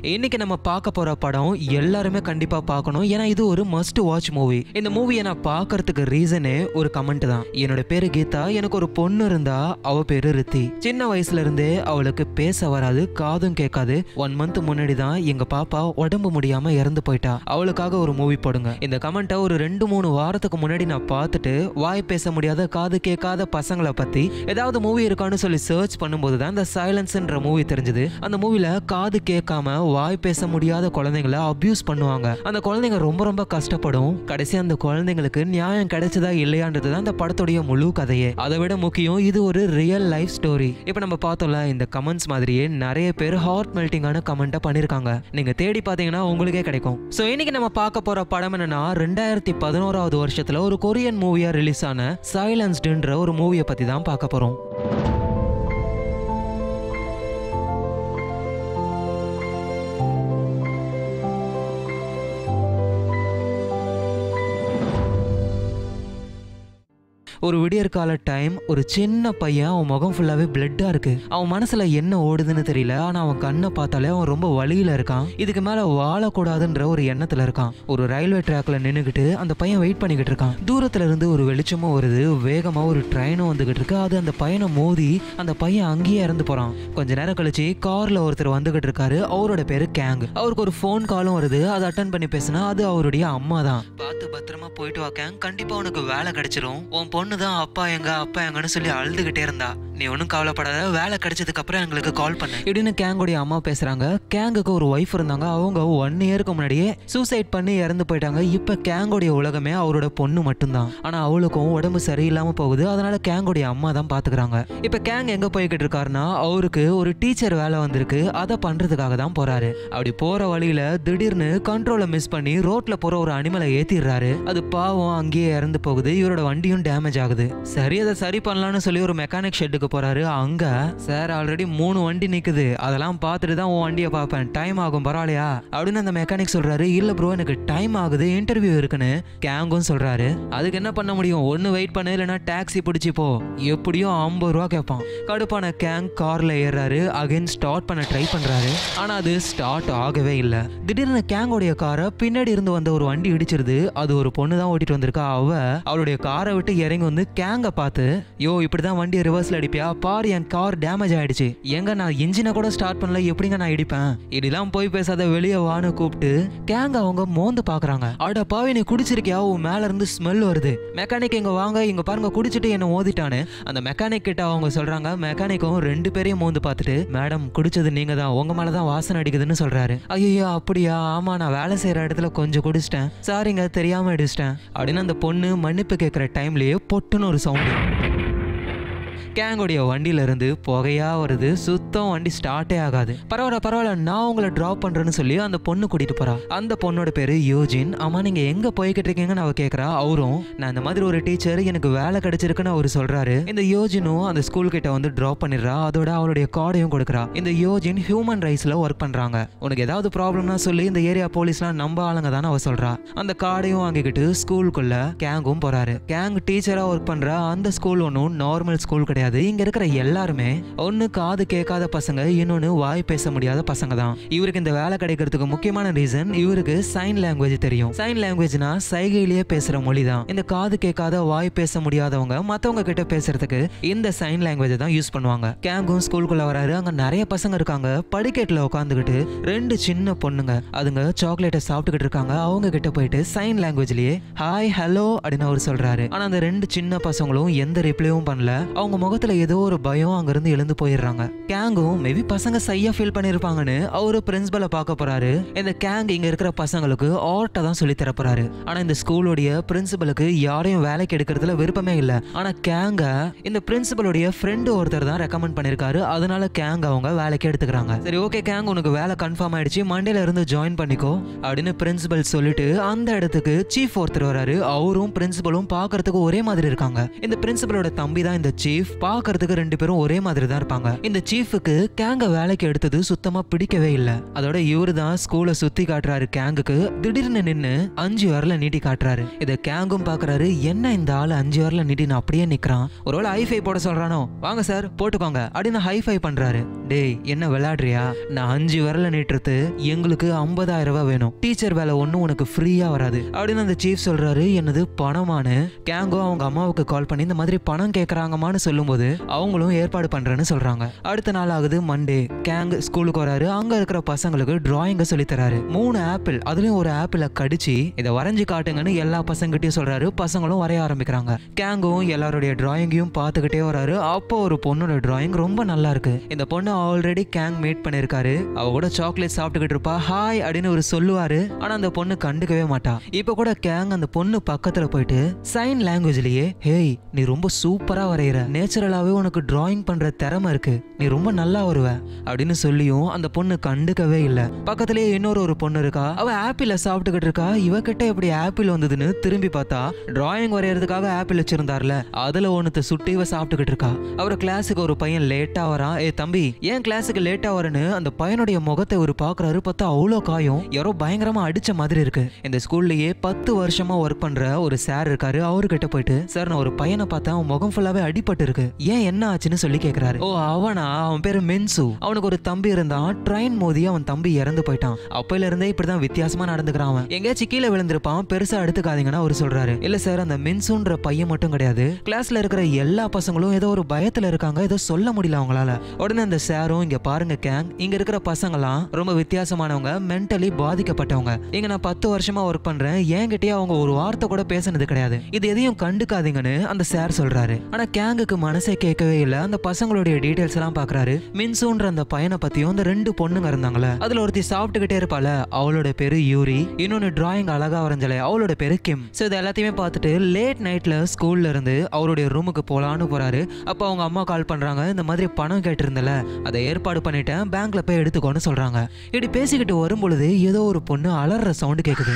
இன்னைக்கு நம்ம பார்க்க போற படம் எல்லாருமே கண்டிப்பா பார்க்கணும் ஏன்னா இது ஒரு மஸ்ட் வாட்ச் மூவி இந்த மூவியை நான் பார்க்கறதுக்கு ரீசனே ஒரு கமெண்ட் தான் என்னோட பேரு கீதா எனக்கு ஒரு பொண்ணு இருந்தா அவ பேரு ரித்தி சின்ன வயசுல இருந்தே அவளுக்கு பேச வராது காதும் கேட்காது ஒன் மந்த் முன்னாடி தான் எங்க பாப்பா உடம்பு முடியாம இறந்து போயிட்டா அவளுக்காக ஒரு மூவி போடுங்க இந்த கமெண்ட்டை ஒரு ரெண்டு மூணு வாரத்துக்கு முன்னாடி நான் பார்த்துட்டு வாய் பேச முடியாத காது கேட்காத பசங்களை பத்தி ஏதாவது மூவி இருக்கான்னு சொல்லி சர்ச் பண்ணும்போது தான் இந்த சைலன்ஸ்ன்ற மூவி தெரிஞ்சது அந்த மூவில காது கேட்காம வாய் பேச முடியாத குழந்தைங்கள அபியூஸ் பண்ணுவாங்க அந்த குழந்தைங்க ரொம்ப ரொம்ப கஷ்டப்படும் கடைசி அந்த குழந்தைங்களுக்கு நியாயம் கிடைச்சதா இல்லையான்றது தான் அந்த படத்துடைய முழு கதையே அதை விட முக்கியம் இது ஒரு ரியல் லைஃப் ஸ்டோரி இப்போ நம்ம பார்த்தோம்ல இந்த கமெண்ட்ஸ் மாதிரியே நிறைய பேர் ஹார்ட் மெல்ட்டிங்கான கமெண்ட்டை பண்ணியிருக்காங்க நீங்க தேடி பார்த்தீங்கன்னா உங்களுக்கே கிடைக்கும் ஸோ இன்னைக்கு நம்ம பார்க்க போற படம் என்னன்னா ரெண்டாயிரத்தி பதினோராவது வருஷத்துல ஒரு கொரியன் மூவியா ரிலீஸ் ஆன சைலன்ஸ்டுன்ற ஒரு மூவியை பத்தி தான் பார்க்க போறோம் ஒரு விடியற்கால டைம் ஒரு சின்ன பையன் அவன் முகம் ஃபுல்லாவே பிளட்டா இருக்கு அவன் மனசுல என்ன ஓடுதுன்னு தெரியல ஆனா அவன் கண்ணை பார்த்தாலே அவன் ரொம்ப வலியில இருக்கான் இதுக்கு மேல வாழக்கூடாதுன்ற ஒரு எண்ணத்துல இருக்கான் ஒரு ரயில்வே ட்ராக்ல நின்னுகிட்டு அந்த பையன் வெயிட் பண்ணிக்கிட்டு இருக்கான் தூரத்துல இருந்து ஒரு வெளிச்சமும் வருது வேகமா ஒரு ட்ரெயினும் வந்துகிட்டு இருக்கு அது அந்த பையனை மோதி அந்த பையன் அங்கேயே இறந்து போறான் கொஞ்ச நேரம் கழிச்சு கார்ல ஒருத்தர் வந்துகிட்டு இருக்காரு அவரோட பேரு கேங் அவருக்கு ஒரு ஃபோன் காலும் வருது அதை அட்டன் பண்ணி பேசினா அது அவருடைய அம்மா தான் பார்த்து பத்திரமா போயிட்டு வா கேங் கண்டிப்பா உனக்கு வேலை கிடைச்சிரும் உன் பொண்ணு தான் அப்பா எங்க அப்பா எங்கன்னு சொல்லி அழுதுகிட்டே இருந்தா நீ ஒன்றும் கவலைப்படாத வேலை கிடைச்சதுக்கு அப்புறம் எங்களுக்கு கால் பண்ணு இப்படின்னு கேங்குடைய அம்மா பேசுறாங்க கேங்குக்கு ஒரு ஒய்ஃப் இருந்தாங்க அவங்க ஒன் இயருக்கு முன்னாடியே சூசைட் பண்ணி இறந்து போயிட்டாங்க இப்ப கேங்குடைய உலகமே அவரோட பொண்ணு மட்டும்தான் ஆனா அவளுக்கும் உடம்பு சரியில்லாம போகுது அதனால கேங்குடைய அம்மா தான் பாத்துக்கிறாங்க இப்ப கேங் எங்க போய்கிட்டு இருக்காருன்னா அவருக்கு ஒரு டீச்சர் வேலை வந்திருக்கு அதை பண்றதுக்காக தான் போறாரு அப்படி போற வழியில திடீர்னு கண்ட்ரோலை மிஸ் பண்ணி ரோட்ல போற ஒரு அனிமலை ஏத்திடுறாரு அது பாவம் அங்கேயே இறந்து போகுது இவரோட வண்டியும் டேமேஜ் ஆகுது சரி அதை சரி பண்ணலாம்னு சொல்லி ஒரு மெக்கானிக் ஷெட்டுக்கு போறாரு அங்க சார் ஆல்ரெடி மூணு வண்டி நிக்குது அதெல்லாம் பார்த்துட்டு தான் உன் வண்டியை பார்ப்பேன் டைம் ஆகும் பரவாயில்லையா அப்படின்னு அந்த மெக்கானிக் சொல்றாரு இல்ல ப்ரோ எனக்கு டைம் ஆகுது இன்டர்வியூ இருக்குன்னு கேங்கும் சொல்றாரு அதுக்கு என்ன பண்ண முடியும் ஒன்னு வெயிட் பண்ணு இல்லைன்னா டாக்ஸி பிடிச்சி போ எப்படியும் ஐம்பது ரூபா கேட்பான் கடுப்பான கேங் கார்ல ஏறாரு அகைன் ஸ்டார்ட் பண்ண ட்ரை பண்றாரு ஆனா அது ஸ்டார்ட் ஆகவே இல்ல திடீர்னு கேங்கோடைய காரை பின்னாடி இருந்து வந்த ஒரு வண்டி இடிச்சிருது அது ஒரு பொண்ணு தான் ஓட்டிட்டு வந்திருக்கா அவ அவளுடைய காரை விட்டு இறங்கி வந்து கேங்க பார்த்து யோ இப்படிதான் வண்டியை ரிவர்ஸ்ல அடிப்பியா பாரு என் கார் டேமேஜ் ஆயிடுச்சு எங்க நான் இன்ஜினை கூட ஸ்டார்ட் பண்ணல எப்படிங்க நான் இடிப்பேன் இப்படிலாம் போய் பேசாத வெளியே வான்னு கூப்பிட்டு கேங்க அவங்க மோந்து பாக்குறாங்க அட பாவி நீ குடிச்சிருக்கியா உன் மேல இருந்து ஸ்மெல் வருது மெக்கானிக் இங்க வாங்க இங்க பாருங்க குடிச்சிட்டு என்ன மோதிட்டானு அந்த மெக்கானிக் கிட்ட அவங்க சொல்றாங்க மெக்கானிக்கும் ரெண்டு பேரையும் மோந்து பார்த்துட்டு மேடம் குடிச்சது நீங்க தான் உங்க மேலதான் வாசனை அடிக்குதுன்னு சொல்றாரு ஐயோ அப்படியா ஆமா நான் வேலை செய்யற இடத்துல கொஞ்சம் குடிச்சிட்டேன் சாரிங்க தெரியாம அடிச்சிட்டேன் அப்படின்னு அந்த பொண்ணு மன்னிப்பு கேட்கிற டைம்லயே பொட்டுன்னு ஒரு சவுண்டு கேங்குடைய வண்டியில இருந்து புகையா வருது சுத்தம் வண்டி ஸ்டார்ட்டே ஆகாது பரவாயில்ல பரவாயில்ல நான் உங்களை டிராப் பண்றேன்னு சொல்லி அந்த பொண்ணு கூட்டிட்டு போறா அந்த பொண்ணோட பேரு யூஜின் ஆமா நீங்க எங்க போய்கிட்டு இருக்கீங்கன்னு அவ கேக்குறா அவரும் நான் இந்த மாதிரி ஒரு டீச்சர் எனக்கு வேலை கிடைச்சிருக்குன்னு அவர் சொல்றாரு இந்த யோஜினும் அந்த ஸ்கூல் கிட்ட வந்து டிராப் பண்ணிடுறா அதோட அவளுடைய கார்டையும் கொடுக்குறா இந்த யோஜின் ஹியூமன் ரைட்ஸ்ல ஒர்க் பண்றாங்க உனக்கு ஏதாவது ப்ராப்ளம்னா சொல்லி இந்த ஏரியா போலீஸ்லாம் நம்ப ஆளுங்க தானே அவ சொல்றா அந்த கார்டையும் வாங்கிக்கிட்டு ஸ்கூலுக்குள்ள கேங்கும் போறாரு கேங் டீச்சரா ஒர்க் பண்ற அந்த ஸ்கூல் ஒன்றும் நார்மல் ஸ்கூல் கிடையாது இங்க இருக்கிற எல்லாருமே ஒண்ணு காது கேட்காத பசங்க இன்னொன்னு வாய் பேச முடியாத பசங்க தான் இவருக்கு இந்த வேலை கிடைக்கிறதுக்கு முக்கியமான ரீசன் இவருக்கு சைன் லாங்குவேஜ் தெரியும் சைன் லாங்குவேஜ்னா சைகையிலேயே பேசுற மொழி தான் இந்த காது கேட்காத வாய் பேச முடியாதவங்க மத்தவங்க கிட்ட பேசுறதுக்கு இந்த சைன் லாங்குவேஜ் தான் யூஸ் பண்ணுவாங்க கேங்கும் ஸ்கூலுக்குள்ள வராரு அங்க நிறைய பசங்க இருக்காங்க படிக்கட்டுல உட்காந்துக்கிட்டு ரெண்டு சின்ன பொண்ணுங்க அதுங்க சாக்லேட்டை சாப்பிட்டுக்கிட்டு இருக்காங்க அவங்க கிட்ட போயிட்டு சைன் லாங்குவேஜ்லயே ஹாய் ஹலோ அப்படின்னு அவர் சொல்றாரு ஆனா அந்த ரெண்டு சின்ன பசங்களும் எந்த ரிப்ளையும் பண்ணல அவங்க முகத்துல ஏதோ ஒரு பயம் அங்கிருந்து எழுந்து போயிடுறாங்க கேங்கும் மேபி பசங்க சையா ஃபீல் பண்ணிருப்பாங்கன்னு அவரு பிரின்சிபலை பார்க்க போறாரு இந்த கேங் இங்க இருக்கிற பசங்களுக்கு ஆர்ட்டை தான் சொல்லி தர போறாரு ஆனா இந்த ஸ்கூலுடைய பிரின்சிபலுக்கு யாரையும் வேலைக்கு எடுக்கிறதுல விருப்பமே இல்ல ஆனா கேங்க இந்த பிரின்சிபலுடைய ஃப்ரெண்டு ஒருத்தர் தான் ரெக்கமெண்ட் பண்ணிருக்காரு அதனால கேங் அவங்க வேலைக்கு எடுத்துக்கிறாங்க சரி ஓகே கேங் உனக்கு வேலை கன்ஃபார்ம் ஆயிடுச்சு மண்டேல இருந்து ஜாயின் பண்ணிக்கோ அப்படின்னு பிரின்சிபல் சொல்லிட்டு அந்த இடத்துக்கு சீஃப் ஒருத்தர் வராரு அவரும் பிரின்சிபலும் பார்க்கறதுக்கு ஒரே மாதிரி இருக்காங்க இந்த பிரின்சிபலோட தம்பி தான் இந்த சீஃப் பார்க்கறதுக்கு ரெண்டு பேரும் ஒரே மாதிரி தான் இருப்பாங்க இந்த சீஃபுக்கு கேங்க வேலைக்கு எடுத்தது சுத்தமா பிடிக்கவே இல்ல அதோட இவரு தான் ஸ்கூலை சுத்தி காட்டுறாரு கேங்குக்கு திடீர்னு நின்னு அஞ்சு வரல நீட்டி காட்டுறாரு இத கேங்கும் பாக்குறாரு என்ன இந்த ஆளு அஞ்சு வரல நீட்டின்னு அப்படியே நிக்கிறான் ஒருவேளை ஹைஃபை போட சொல்றானோ வாங்க சார் போட்டுக்கோங்க அப்படின்னு ஹைஃபை பண்றாரு டேய் என்ன விளையாடுறியா நான் அஞ்சு வரல நீட்டுறது எங்களுக்கு ஐம்பதாயிரம் ரூபாய் வேணும் டீச்சர் வேலை ஒன்றும் உனக்கு ஃப்ரீயா வராது அப்படின்னு அந்த சீஃப் சொல்றாரு என்னது பணமானு கேங்கோ அவங்க அம்மாவுக்கு கால் பண்ணி இந்த மாதிரி பணம் கேட்கறாங்கம்மான்னு சொல்லும்போது அவங்களும் ஏற்பாடு பண்றேன்னு சொல்றாங்க அடுத்த நாள் ஆகுது மண்டே கேங் ஸ்கூலுக்கு வராரு அங்க இருக்கிற பசங்களுக்கு டிராயிங்க சொல்லி தராரு மூணு ஆப்பிள் அதுலயும் ஒரு ஆப்பிள கடிச்சு இதை வரைஞ்சு காட்டுங்கன்னு எல்லா பசங்கிட்டையும் சொல்றாரு பசங்களும் வரைய ஆரம்பிக்கிறாங்க கேங்கும் எல்லாருடைய டிராயிங்கையும் பார்த்துக்கிட்டே வராரு அப்போ ஒரு பொண்ணோட டிராயிங் ரொம்ப நல்லா இருக்கு இந்த பொண்ணு ஆல்ரெடி கேங் மீட் பண்ணிருக்காரு அவ கூட சாக்லேட் சாப்பிட்டுக்கிட்டு இருப்பா ஹாய் அப்படின்னு ஒரு சொல்லுவாரு ஆனா அந்த பொண்ணு கண்டுக்கவே மாட்டா இப்ப கூட கேங் அந்த பொண்ணு பக்கத்துல போயிட்டு சைன் லாங்குவேஜ்லயே ஹேய் நீ ரொம்ப சூப்பரா வரைகிற நேச்சுரலாவே உனக்கு டிராயிங் பண்ற திறமை இருக்கு நீ ரொம்ப நல்லா வருவ அப்படின்னு சொல்லியும் அந்த பொண்ணு கண்டுக்கவே இல்ல பக்கத்துலயே இன்னொரு ஒரு பொண்ணு இருக்கா அவ ஆப்பிள சாப்பிட்டுக்கிட்டு இருக்கா இவகிட்ட எப்படி ஆப்பிள் வந்ததுன்னு திரும்பி பார்த்தா டிராயிங் வரையறதுக்காக ஆப்பிள் வச்சிருந்தார்ல அதுல ஒண்ணுத்த சுட்டு இவ சாப்பிட்டுக்கிட்டு இருக்கா அவர் கிளாஸுக்கு ஒரு பையன் லேட்டா வரான் ஏ தம்பி ஏன் கிளாஸுக்கு லேட்டா வரேன்னு அந்த பையனுடைய முகத்தை ஒரு பாக்குறாரு பார்த்தா அவ்வளோ காயம் யாரோ பயங்கரமா அடிச்ச மாதிரி இருக்கு இந்த ஸ்கூல்லயே பத்து வருஷமா ஒர்க் பண்ற ஒரு சார் இருக்காரு அவர்கிட்ட போயிட்டு சார் நான் ஒரு பையனை பார்த்தேன் அவன் முகம் ஃபுல்லாவே அடிபட்டு இருக்கு ஏன் என்ன ஆச்சுன்னு சொல்லி கேக்குறாரு ஓ அவனா அவன் பேரு மென்சு அவனுக்கு ஒரு தம்பி இருந்தான் ட்ரெயின் மோதி அவன் தம்பி இறந்து போயிட்டான் அப்பையில இருந்தே இப்படிதான் வித்தியாசமா நடந்துக்கிறான் அவன் எங்கேயாச்சும் கீழே விழுந்திருப்பான் பெருசா எடுத்துக்காதீங்கன்னா அவர் சொல்றாரு இல்ல சார் அந்த மென்சுன்ற பையன் மட்டும் கிடையாது கிளாஸ்ல இருக்கிற எல்லா பசங்களும் ஏதோ ஒரு பயத்துல இருக்காங்க ஏதோ சொல்ல முடியல அவங்களால உடனே அந்த சாரும் இங்க பாருங்க கேங் இங்க இருக்கிற பசங்கலாம் ரொம்ப வித்தியாசமானவங்க மென்டலி பாதிக்கப்பட்டவங்க இங்க நான் பத்து வருஷமா ஒர்க் பண்றேன் என்கிட்டயே அவங்க ஒரு வார்த்தை கூட பேசுனது கிடையாது இது எதையும் கண்டுக்காதீங்கன்னு அந்த சார் சொல்றாரு ஆனா கேங்குக்கு மனசே கேட்கவே இல்ல அந்த பசங்களுடைய டீடைல்ஸ் எல்லாம் பாக்குறாரு மின்சூன்ற அந்த பையனை பத்தியும் அந்த ரெண்டு பொண்ணுங்க இருந்தாங்களே அதுல ஒருத்தி சாப்பிட்டுக்கிட்டே இருப்பால அவளோட பேரு யூரி இன்னொன்னு டிராயிங் அழகா வரைஞ்சல அவளோட பேரு கிம் சோ இது எல்லாத்தையுமே பார்த்துட்டு லேட் நைட்ல ஸ்கூல்ல இருந்து அவருடைய ரூமுக்கு போலான்னு போறாரு அப்போ அவங்க அம்மா கால் பண்றாங்க இந்த மாதிரி பணம் கேட்டிருந்தல அதை ஏற்பாடு பண்ணிட்டேன் பேங்க்ல போய் எடுத்துக்கோன்னு சொல்றாங்க இப்படி பேசிக்கிட்டு வரும் பொழுது ஏதோ ஒரு பொண்ணு அலற சவுண்டு கேக்குது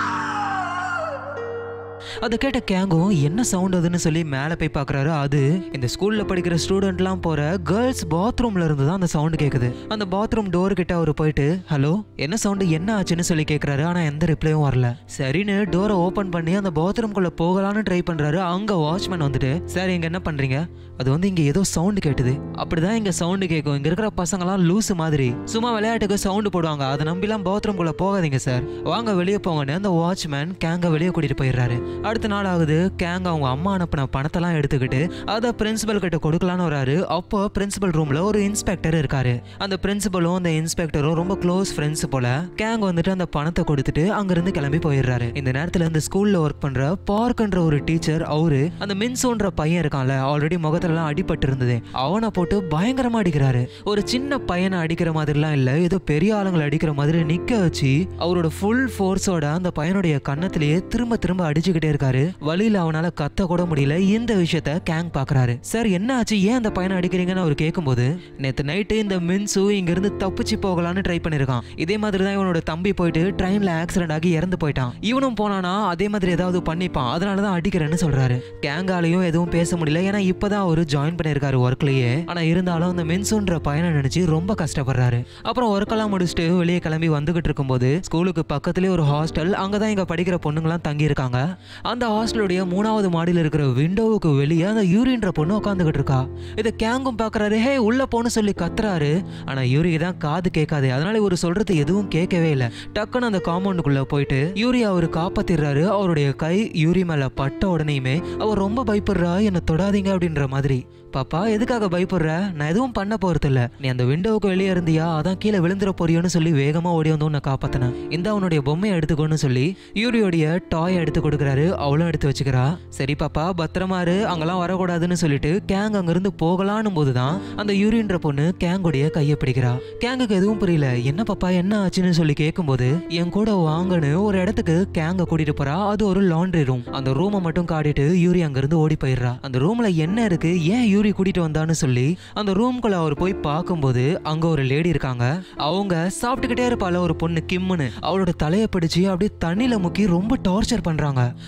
அதை கேட்ட கேங்கும் என்ன சவுண்ட் அதுன்னு சொல்லி மேலே போய் பார்க்குறாரு அது இந்த ஸ்கூல்ல படிக்கிற ஸ்டூடெண்ட்லாம் போற கேர்ள்ஸ் பாத்ரூம்ல இருந்து தான் அந்த சவுண்ட் கேட்குது அந்த பாத்ரூம் டோர் கிட்ட அவர் போயிட்டு ஹலோ என்ன சவுண்டு என்ன ஆச்சுன்னு சொல்லி கேட்குறாரு ஆனால் எந்த ரிப்ளையும் வரல சரின்னு டோரை ஓப்பன் பண்ணி அந்த பாத்ரூம்குள்ள போகலான்னு ட்ரை பண்றாரு அங்க வாட்ச்மேன் வந்துட்டு சார் இங்க என்ன பண்றீங்க அது வந்து இங்க ஏதோ சவுண்ட் கேட்டுது அப்படிதான் இங்க சவுண்ட் கேட்கும் இங்க இருக்கிற பசங்கலாம் லூசு மாதிரி சும்மா விளையாட்டுக்கு சவுண்ட் போடுவாங்க அதை நம்பிலாம் பாத்ரூம்குள்ள போகாதீங்க சார் வாங்க வெளியே போங்கன்னு அந்த வாட்ச்மேன் கேங்க வெளியே கூட்டிட்டு போயிடுறாரு அடுத்த நாள் ஆகுது கேங் அவங்க அம்மா அனுப்பின பணத்தெல்லாம் எடுத்துக்கிட்டு அதை பிரின்சிபல் கிட்ட கொடுக்கலான்னு வராரு அப்போ பிரின்சிபல் ரூம்ல ஒரு இன்ஸ்பெக்டர் இருக்காரு அந்த பிரின்சிபலும் அந்த இன்ஸ்பெக்டரும் ரொம்ப க்ளோஸ் ஃப்ரெண்ட்ஸ் போல கேங் வந்துட்டு அந்த பணத்தை கொடுத்துட்டு அங்கிருந்து கிளம்பி போயிடுறாரு இந்த நேரத்துல இந்த ஸ்கூல்ல ஒர்க் பண்ற பார்க்ன்ற ஒரு டீச்சர் அவரு அந்த மின்சோன்ற பையன் இருக்கான்ல ஆல்ரெடி முகத்துல எல்லாம் அடிபட்டு இருந்தது அவனை போட்டு பயங்கரமா அடிக்கிறாரு ஒரு சின்ன பையனை அடிக்கிற மாதிரிலாம் இல்ல ஏதோ பெரிய ஆளுங்களை அடிக்கிற மாதிரி நிக்க வச்சு அவரோட ஃபுல் ஃபோர்ஸோட அந்த பையனுடைய கன்னத்திலேயே திரும்ப திரும்ப அடிச்சுக்கிட்டே இருக்காரு வழியில அவனால கத்த கூட முடியல இந்த விஷயத்த கேங் பாக்குறாரு சார் என்ன ஆச்சு ஏன் அந்த பையனை அடிக்கிறீங்கன்னு அவர் கேட்கும்போது நேத்து நைட்டு இந்த மின்சு இங்க இருந்து தப்பிச்சு போகலான்னு ட்ரை பண்ணிருக்கான் இதே மாதிரி தான் இவனோட தம்பி போயிட்டு ட்ரெயின்ல ஆக்சிடென்ட் ஆகி இறந்து போயிட்டான் இவனும் போனானா அதே மாதிரி ஏதாவது பண்ணிப்பான் அதனால தான் அடிக்கிறேன்னு சொல்றாரு கேங்காலையும் எதுவும் பேச முடியல ஏன்னா இப்பதான் அவரு ஜாயின் பண்ணிருக்காரு ஒர்க்லயே ஆனா இருந்தாலும் அந்த மின்சுன்ற பையனை நினைச்சு ரொம்ப கஷ்டப்படுறாரு அப்புறம் ஒர்க்கெல்லாம் முடிச்சுட்டு வெளியே கிளம்பி வந்துகிட்டு இருக்கும்போது ஸ்கூலுக்கு பக்கத்துலயே ஒரு ஹாஸ்டல் அங்கதான் இங்க படிக்கிற பொண்ணுங்களாம் தங்கி இருக்காங்க அந்த ஹாஸ்டலுடைய மூணாவது மாடியில் இருக்கிற விண்டோவுக்கு வெளியே அந்த யூரின்ற பொண்ணு உட்காந்துக்கிட்டு இருக்கா இதை கேங்கும் பாக்குறாரு ஹே உள்ள போன்னு சொல்லி கத்துறாரு ஆனா யூரிக்கு தான் காது கேட்காது அதனால இவர் சொல்றது எதுவும் கேட்கவே இல்லை டக்குன்னு அந்த காம்பவுண்டுக்குள்ள போயிட்டு யூரி அவரு காப்பாத்திடுறாரு அவருடைய கை யூரி மேல பட்ட உடனேயுமே அவர் ரொம்ப பயப்படுறா என்ன தொடாதீங்க அப்படின்ற மாதிரி பாப்பா எதுக்காக பயப்படுற நான் எதுவும் பண்ண போறது இல்ல நீ அந்த விண்டோவுக்கு வெளியே இருந்தியா அதான் கீழே விழுந்துற போறியோன்னு சொல்லி வேகமா ஓடி வந்து உன்னை காப்பாத்தினேன் இந்த அவனுடைய பொம்மையை எடுத்துக்கோன்னு சொல்லி யூரியோடைய டாய் எடுத்து கொடுக்குறாரு அவளும் எடுத்து வச்சுக்கிறா சரி பாப்பா பத்திரமா இரு அங்கெல்லாம் வரக்கூடாதுன்னு சொல்லிட்டு கேங் அங்கிருந்து போகலான்னும் போதுதான் அந்த யூரின்ற பொண்ணு கேங்குடைய கையை பிடிக்கிறா கேங்குக்கு எதுவும் புரியல என்ன பாப்பா என்ன ஆச்சுன்னு சொல்லி கேட்கும்போது என் கூட வாங்கன்னு ஒரு இடத்துக்கு கேங்க கூட்டிட்டு போறா அது ஒரு லாண்ட்ரி ரூம் அந்த ரூமை மட்டும் காட்டிட்டு யூரி அங்கிருந்து ஓடி போயிடுறா அந்த ரூம்ல என்ன இருக்கு ஏன் யூரி கூட்டிட்டு வந்தான்னு சொல்லி அந்த ரூம்குள்ள அவர் போய் பார்க்கும்போது அங்க ஒரு லேடி இருக்காங்க அவங்க சாப்பிட்டுக்கிட்டே இருப்பால ஒரு பொண்ணு கிம்முன்னு அவளோட தலையை பிடிச்சு அப்படியே தண்ணியில முக்கி ரொம்ப டார்ச்சர் பண்றாங்க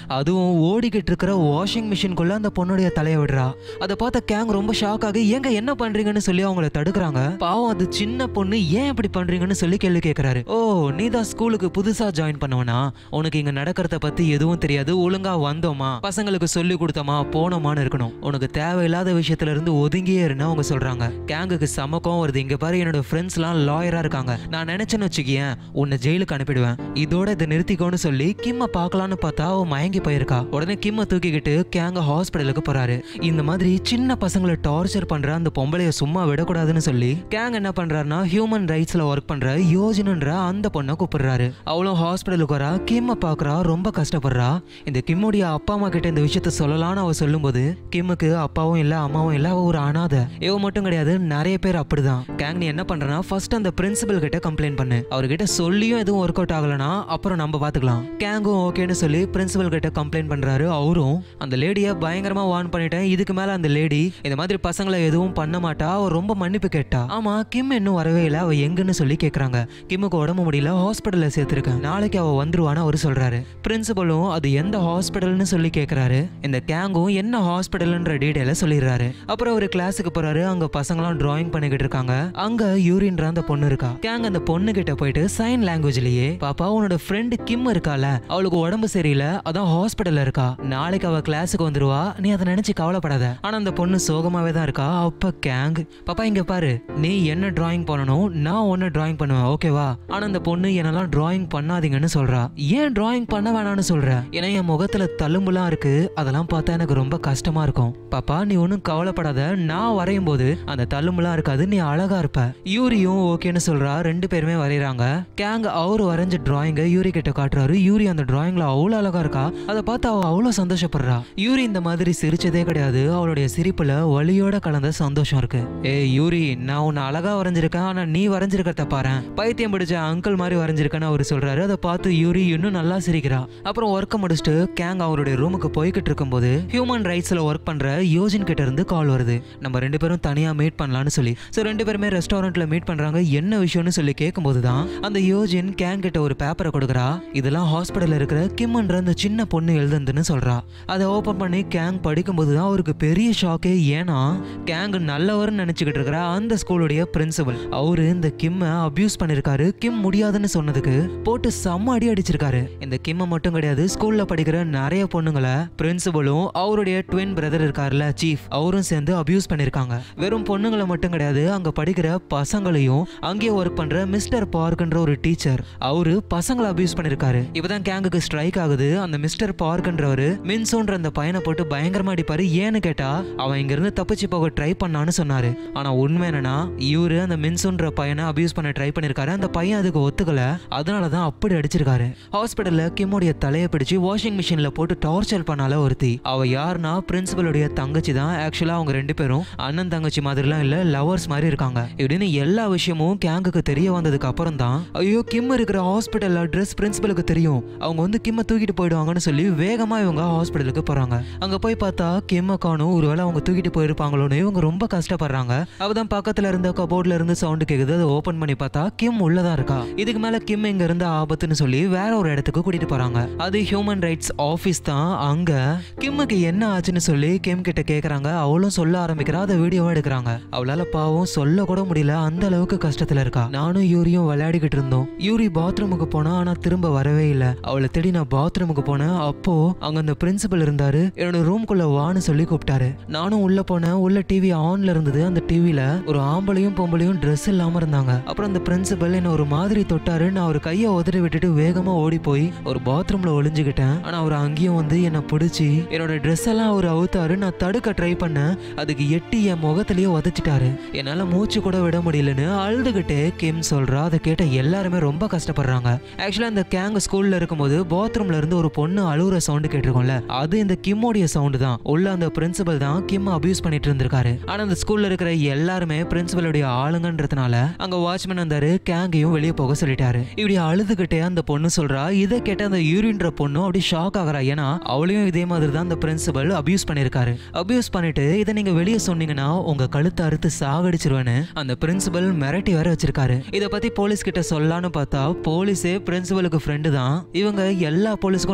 அதுவும் ஓடிக்கிட்டு இருக்கிற வாஷிங் மிஷின்குள்ள அந்த பொண்ணுடைய தலையை விடுறா அதை பார்த்த கேங் ரொம்ப ஷாக் ஆகி ஏங்க என்ன பண்றீங்கன்னு சொல்லி அவங்கள தடுக்கிறாங்க பாவம் அது சின்ன பொண்ணு ஏன் இப்படி பண்றீங்கன்னு சொல்லி கேள்வி கேட்கறாரு ஓ நீ தான் ஸ்கூலுக்கு புதுசா ஜாயின் பண்ணவனா உனக்கு இங்க நடக்கிறத பத்தி எதுவும் தெரியாது ஒழுங்கா வந்தோமா பசங்களுக்கு சொல்லி கொடுத்தோமா போனோமான்னு இருக்கணும் உனக்கு தேவையில்லாத விஷயத்துல இருந்து ஒதுங்கியே இருந்தா அவங்க சொல்றாங்க கேங்குக்கு சமக்கம் வருது இங்க பாரு என்னோட ஃப்ரெண்ட்ஸ் எல்லாம் லாயரா இருக்காங்க நான் நினைச்சேன்னு வச்சுக்கியேன் உன்னை ஜெயிலுக்கு அனுப்பிடுவேன் இதோட இதை நிறுத்திக்கோன்னு சொல்லி கிம்ம பார்க்கலான்னு பார்த்தா அவ மயங்கி போயிருக்கா உடனே கிம்ம தூக்கிக்கிட்டு கேங்க ஹாஸ்பிட்டலுக்கு போறாரு இந்த மாதிரி சின்ன பசங்களை டார்ச்சர் பண்ற அந்த பொம்பளைய சும்மா விடக்கூடாதுன்னு சொல்லி கேங் என்ன பண்றாருன்னா ஹியூமன் ரைட்ஸ்ல ஒர்க் பண்ற யோஜினுன்ற அந்த பொண்ணை கூப்பிடுறாரு அவளும் ஹாஸ்பிட்டலுக்கு வரா கிம்ம பாக்குறா ரொம்ப கஷ்டப்படுறா இந்த கிம்முடைய அப்பா அம்மா கிட்ட இந்த விஷயத்த சொல்லலாம்னு அவ சொல்லும்போது கிம்முக்கு அப்பாவும் இல்ல அம்மாவும் இல்ல அவ ஒரு அனாதை இவ மட்டும் கிடையாது நிறைய பேர் அப்படிதான் கேங் நீ என்ன பண்றனா ஃபர்ஸ்ட் அந்த பிரின்சிபல் கிட்ட கம்ப்ளைண்ட் பண்ணு அவர்கிட்ட சொல்லியும் எதுவும் ஒர்க் அவுட் ஆகலனா அப்புறம் நம்ம பாத்துக்கலாம் கேங்கும் ஓகேன்னு சொல்லி பிரின்சிபல் கிட்ட கம்ப்ளைண்ட் பண்றாரு அவரும் அந்த லேடிய பயங்கரமா வார்ன் பண்ணிட்டேன் இதுக்கு மேல அந்த லேடி இந்த மாதிரி பசங்களை எதுவும் பண்ண மாட்டா அவ ரொம்ப மன்னிப்பு கேட்டா ஆமா கிம் இன்னும் வரவே இல்லை அவ எங்கன்னு சொல்லி கேக்குறாங்க கிம்முக்கு உடம்பு முடியல ஹாஸ்பிட்டல்ல சேர்த்திருக்கேன் நாளைக்கு அவ வந்துருவான்னு அவர் சொல்றாரு பிரின்சிபலும் அது எந்த ஹாஸ்பிட்டல்னு சொல்லி கேக்குறாரு இந்த கேங்கும் என்ன ஹாஸ்பிட்டல்ன்ற டீடைல சொல்லிடுறாரு அப்புறம் ஒரு கிளாஸுக்கு போறாரு அங்க பசங்களாம் டிராயிங் பண்ணிக்கிட்டு இருக்காங்க அங்க யூரின்ற அந்த பொண்ணு இருக்கா கேங் அந்த பொண்ணு கிட்ட போயிட்டு சைன் லாங்குவேஜ்லயே பாப்பா உன்னோட ஃப்ரெண்டு கிம் இருக்கால அவளுக்கு உடம்பு சரியில்லை அதான் ஹாஸ்பிட்டல்ல இருக்கா நாளைக்கு அவ கிளாஸுக்கு வந்துருவா நீ அதை நினைச்சு கவலைப்படாத ஆனா அந்த பொண்ணு சோகமாவே தான் இருக்கா அப்ப கேங் பாப்பா இங்க பாரு நீ என்ன டிராயிங் பண்ணணும் நான் ஒன்னு டிராயிங் பண்ணுவேன் ஓகேவா ஆனா அந்த பொண்ணு என்னெல்லாம் டிராயிங் பண்ணாதீங்கன்னு சொல்றா ஏன் டிராயிங் பண்ண வேணாம்னு சொல்ற ஏன்னா என் முகத்துல தழும்புலாம் இருக்கு அதெல்லாம் பார்த்தா எனக்கு ரொம்ப கஷ்டமா இருக்கும் பாப்பா நீ ஒன்றும் கவலைப்படாத நான் வரையும் போது அந்த தழும்புலாம் இருக்காது நீ அழகா இருப்ப யூரியும் ஓகேன்னு சொல்றா ரெண்டு பேருமே வரைகிறாங்க கேங் அவரு வரைஞ்ச டிராயிங்க யூரி கிட்ட காட்டுறாரு யூரி அந்த டிராயிங்ல அவ்வளோ அழகா இருக்கா அதை பார்த்து அவ அவ்வளோ சந்தோஷப்படுறா யூரி இந்த மாதிரி சிரிச்சதே கிடையாது அவளுடைய சிரிப்புல வலியோட கலந்த சந்தோஷம் இருக்கு ஏ யூரி நான் உன்னை அழகா வரைஞ்சிருக்கேன் ஆனா நீ வரைஞ்சிருக்கிறத பாரு பைத்தியம் பிடிச்ச அங்கிள் மாதிரி வரைஞ்சிருக்கேன்னு அவர் சொல்றாரு அதை பார்த்து யூரி இன்னும் நல்லா சிரிக்கிறா அப்புறம் ஒர்க்கை முடிச்சுட்டு கேங் அவருடைய ரூமுக்கு போய்கிட்டு இருக்கும்போது ஹியூமன் ரைட்ஸ்ல ஒர்க் பண்ற யோஜின் கிட்ட இருந்து கால் வருது நம்ம ரெண்டு பேரும் தனியா மீட் பண்ணலாம்னு சொல்லி ஸோ ரெண்டு பேருமே ரெஸ்டாரண்ட்ல மீட் பண்றாங்க என்ன விஷயம்னு சொல்லி கேட்கும்போது தான் அந்த யோஜின் கேங் கிட்ட ஒரு பேப்பரை கொடுக்குறா இதெல்லாம் ஹாஸ்பிட்டல்ல இருக்கிற கிம்ன்ற அந்த சின்ன பொண்ணு எழுதுன்னு சொல்றா அதை ஓபன் பண்ணி கேங் படிக்கும்போது தான் அவருக்கு பெரிய ஷாக்கே ஏன்னா கேங் நல்லவர்னு நினைச்சுக்கிட்டு இருக்கிற அந்த ஸ்கூலுடைய பிரின்சிபல் அவரு இந்த கிம்ம அபியூஸ் பண்ணிருக்காரு கிம் முடியாதுன்னு சொன்னதுக்கு போட்டு செம்ம அடி அடிச்சிருக்காரு இந்த கிம்ம மட்டும் கிடையாது ஸ்கூல்ல படிக்கிற நிறைய பொண்ணுங்களை பிரின்சிபலும் அவருடைய ட்வின் பிரதர் இருக்காருல்ல சீஃப் அவரும் சேர்ந்து அபியூஸ் பண்ணிருக்காங்க வெறும் பொண்ணுங்களை மட்டும் கிடையாது அங்க படிக்கிற பசங்களையும் அங்கேயே ஒர்க் பண்ற மிஸ்டர் பார்க்ன்ற ஒரு டீச்சர் அவரு பசங்களை அபியூஸ் பண்ணிருக்காரு இப்பதான் கேங்குக்கு ஸ்ட்ரைக் ஆகுது அந்த மிஸ்டர் பார்க்ன்றவரு மின்சோன்ற அந்த பையனை போட்டு பயங்கரமா அடிப்பாரு ஏன்னு கேட்டா அவன் இங்க இருந்து தப்பிச்சு போக ட்ரை பண்ணான்னு சொன்னாரு ஆனா உண்மை என்னன்னா இவரு அந்த மின்சோன்ற பையனை அபியூஸ் பண்ண ட்ரை பண்ணிருக்காரு அந்த பையன் அதுக்கு ஒத்துக்கல அதனாலதான் அப்படி அடிச்சிருக்காரு ஹாஸ்பிட்டல்ல கிம்முடைய தலையை பிடிச்சு வாஷிங் மிஷின்ல போட்டு டார்ச்சர் பண்ணால ஒருத்தி அவ யாருன்னா பிரின்சிபலுடைய தங்கச்சி தான் ஆக்சுவலா அவங்க ரெண்டு பேரும் அண்ணன் தங்கச்சி மாதிரிலாம் இல்ல லவர்ஸ் மாதிரி இருக்காங்க இப்படின்னு எல்லா விஷயமும் கேங்குக்கு தெரிய வந்ததுக்கு அப்புறம் தான் ஐயோ கிம் இருக்கிற ஹாஸ்பிட்டல் அட்ரஸ் பிரின்சிபலுக்கு தெரியும் அவங்க வந்து கிம்ம தூக்கிட்டு போயிடுவாங்கன்னு சொல்லி வேகமா இவங்க ஹாஸ்பிட்டலுக்கு போறாங்க அங்க போய் பார்த்தா கிம்ம காணும் ஒருவேளை அவங்க தூக்கிட்டு போயிருப்பாங்களோன்னு இவங்க ரொம்ப கஷ்டப்படுறாங்க அவதான் பக்கத்துல இருந்த கபோர்ட்ல இருந்து சவுண்ட் கேக்குது அதை ஓபன் பண்ணி பார்த்தா கிம் உள்ளதா இருக்கா இதுக்கு மேல கிம் இங்க இருந்து ஆபத்துன்னு சொல்லி வேற ஒரு இடத்துக்கு கூட்டிட்டு போறாங்க அது ஹியூமன் ரைட்ஸ் ஆபீஸ் தான் அங்க கிம்முக்கு என்ன ஆச்சுன்னு சொல்லி கிம் கிட்ட கேக்குறாங்க அவளும் சொல்ல ஆரம்பிக்கிறா அதை வீடியோவா எடுக்கிறாங்க அவளால பாவம் சொல்ல கூட முடியல அந்த அளவுக்கு கஷ்டத்துல இருக்கா நானும் யூரியும் விளையாடிக்கிட்டு இருந்தோம் யூரி பாத்ரூமுக்கு போனா ஆனா திரும்ப வரவே இல்ல அவளை தேடி நான் பாத்ரூமுக்கு போனேன் அப்போ அங்க அந்த பிரின்சிபல் இருந்தாரு என்னோட ரூம்குள்ள வான்னு சொல்லி கூப்பிட்டாரு நானும் உள்ள போனேன் உள்ள டிவி ஆன்ல இருந்தது அந்த டிவில ஒரு ஆம்பளையும் பொம்பளையும் Dress இல்லாம இருந்தாங்க அப்புறம் அந்த பிரின்சிபல் என்ன ஒரு மாதிரி தொட்டாரு நான் அவர் கையை உதறி விட்டுட்டு வேகமா ஓடி போய் ஒரு பாத்ரூம்ல ஒளிஞ்சுக்கிட்டேன் ஆனா அவர் அங்கேயும் வந்து என்ன பிடிச்சி என்னோட Dress எல்லாம் அவர் அவுத்தாரு நான் தடுக்க ட்ரை பண்ணேன் அதுக்கு எட்டி என் முகத்திலேயே உதச்சிட்டாரு என்னால மூச்சு கூட விட முடியலன்னு அழுதுகிட்டே கிம் சொல்றா அதை கேட்ட எல்லாருமே ரொம்ப கஷ்டப்படுறாங்க ஆக்சுவலா இந்த கேங் ஸ்கூல்ல இருக்கும்போது பாத்ரூம்ல இருந்து ஒரு பொண்ணு அழுகுற சவுண்டு கேட்டிருக்கோம்ல அது இந்த கிம்மோடைய சவுண்டு தான் உள்ள அந்த பிரின்சிபல் தான் கிம் அபியூஸ் பண்ணிட்டு இருந்திருக்காரு ஆனா அந்த ஸ்கூல்ல இருக்கிற எல்லாருமே பிரின்சிபலுடைய ஆளுங்கன்றதுனால அங்க வாட்ச்மேன் வந்தாரு கேங்கையும் வெளியே போக சொல்லிட்டாரு இப்படி அழுதுகிட்டே அந்த பொண்ணு சொல்றா இதை கேட்ட அந்த யூரின்ற பொண்ணும் அப்படி ஷாக் ஆகுறா ஏன்னா அவளையும் இதே மாதிரி தான் அந்த பிரின்சிபல் அபியூஸ் பண்ணிருக்காரு அபியூஸ் பண்ணிட்டு இதை நீங்க வெளியே சொன்னீங்கன்னா உங்க கழுத்தை அறுத்து சாகடிச்சிருவேன்னு அந்த பிரின்சிபல் மிரட்டி வர வச்சிருக்காரு இத பத்தி போலீஸ் கிட்ட சொல்லலாம்னு பார்த்தா போலீஸே பிரின்சிபலுக்கு ஃப்ரெண்டு தான் இவங்க எல்லா போலீஸ்க்கும் லஞ்சம் கொடுக்க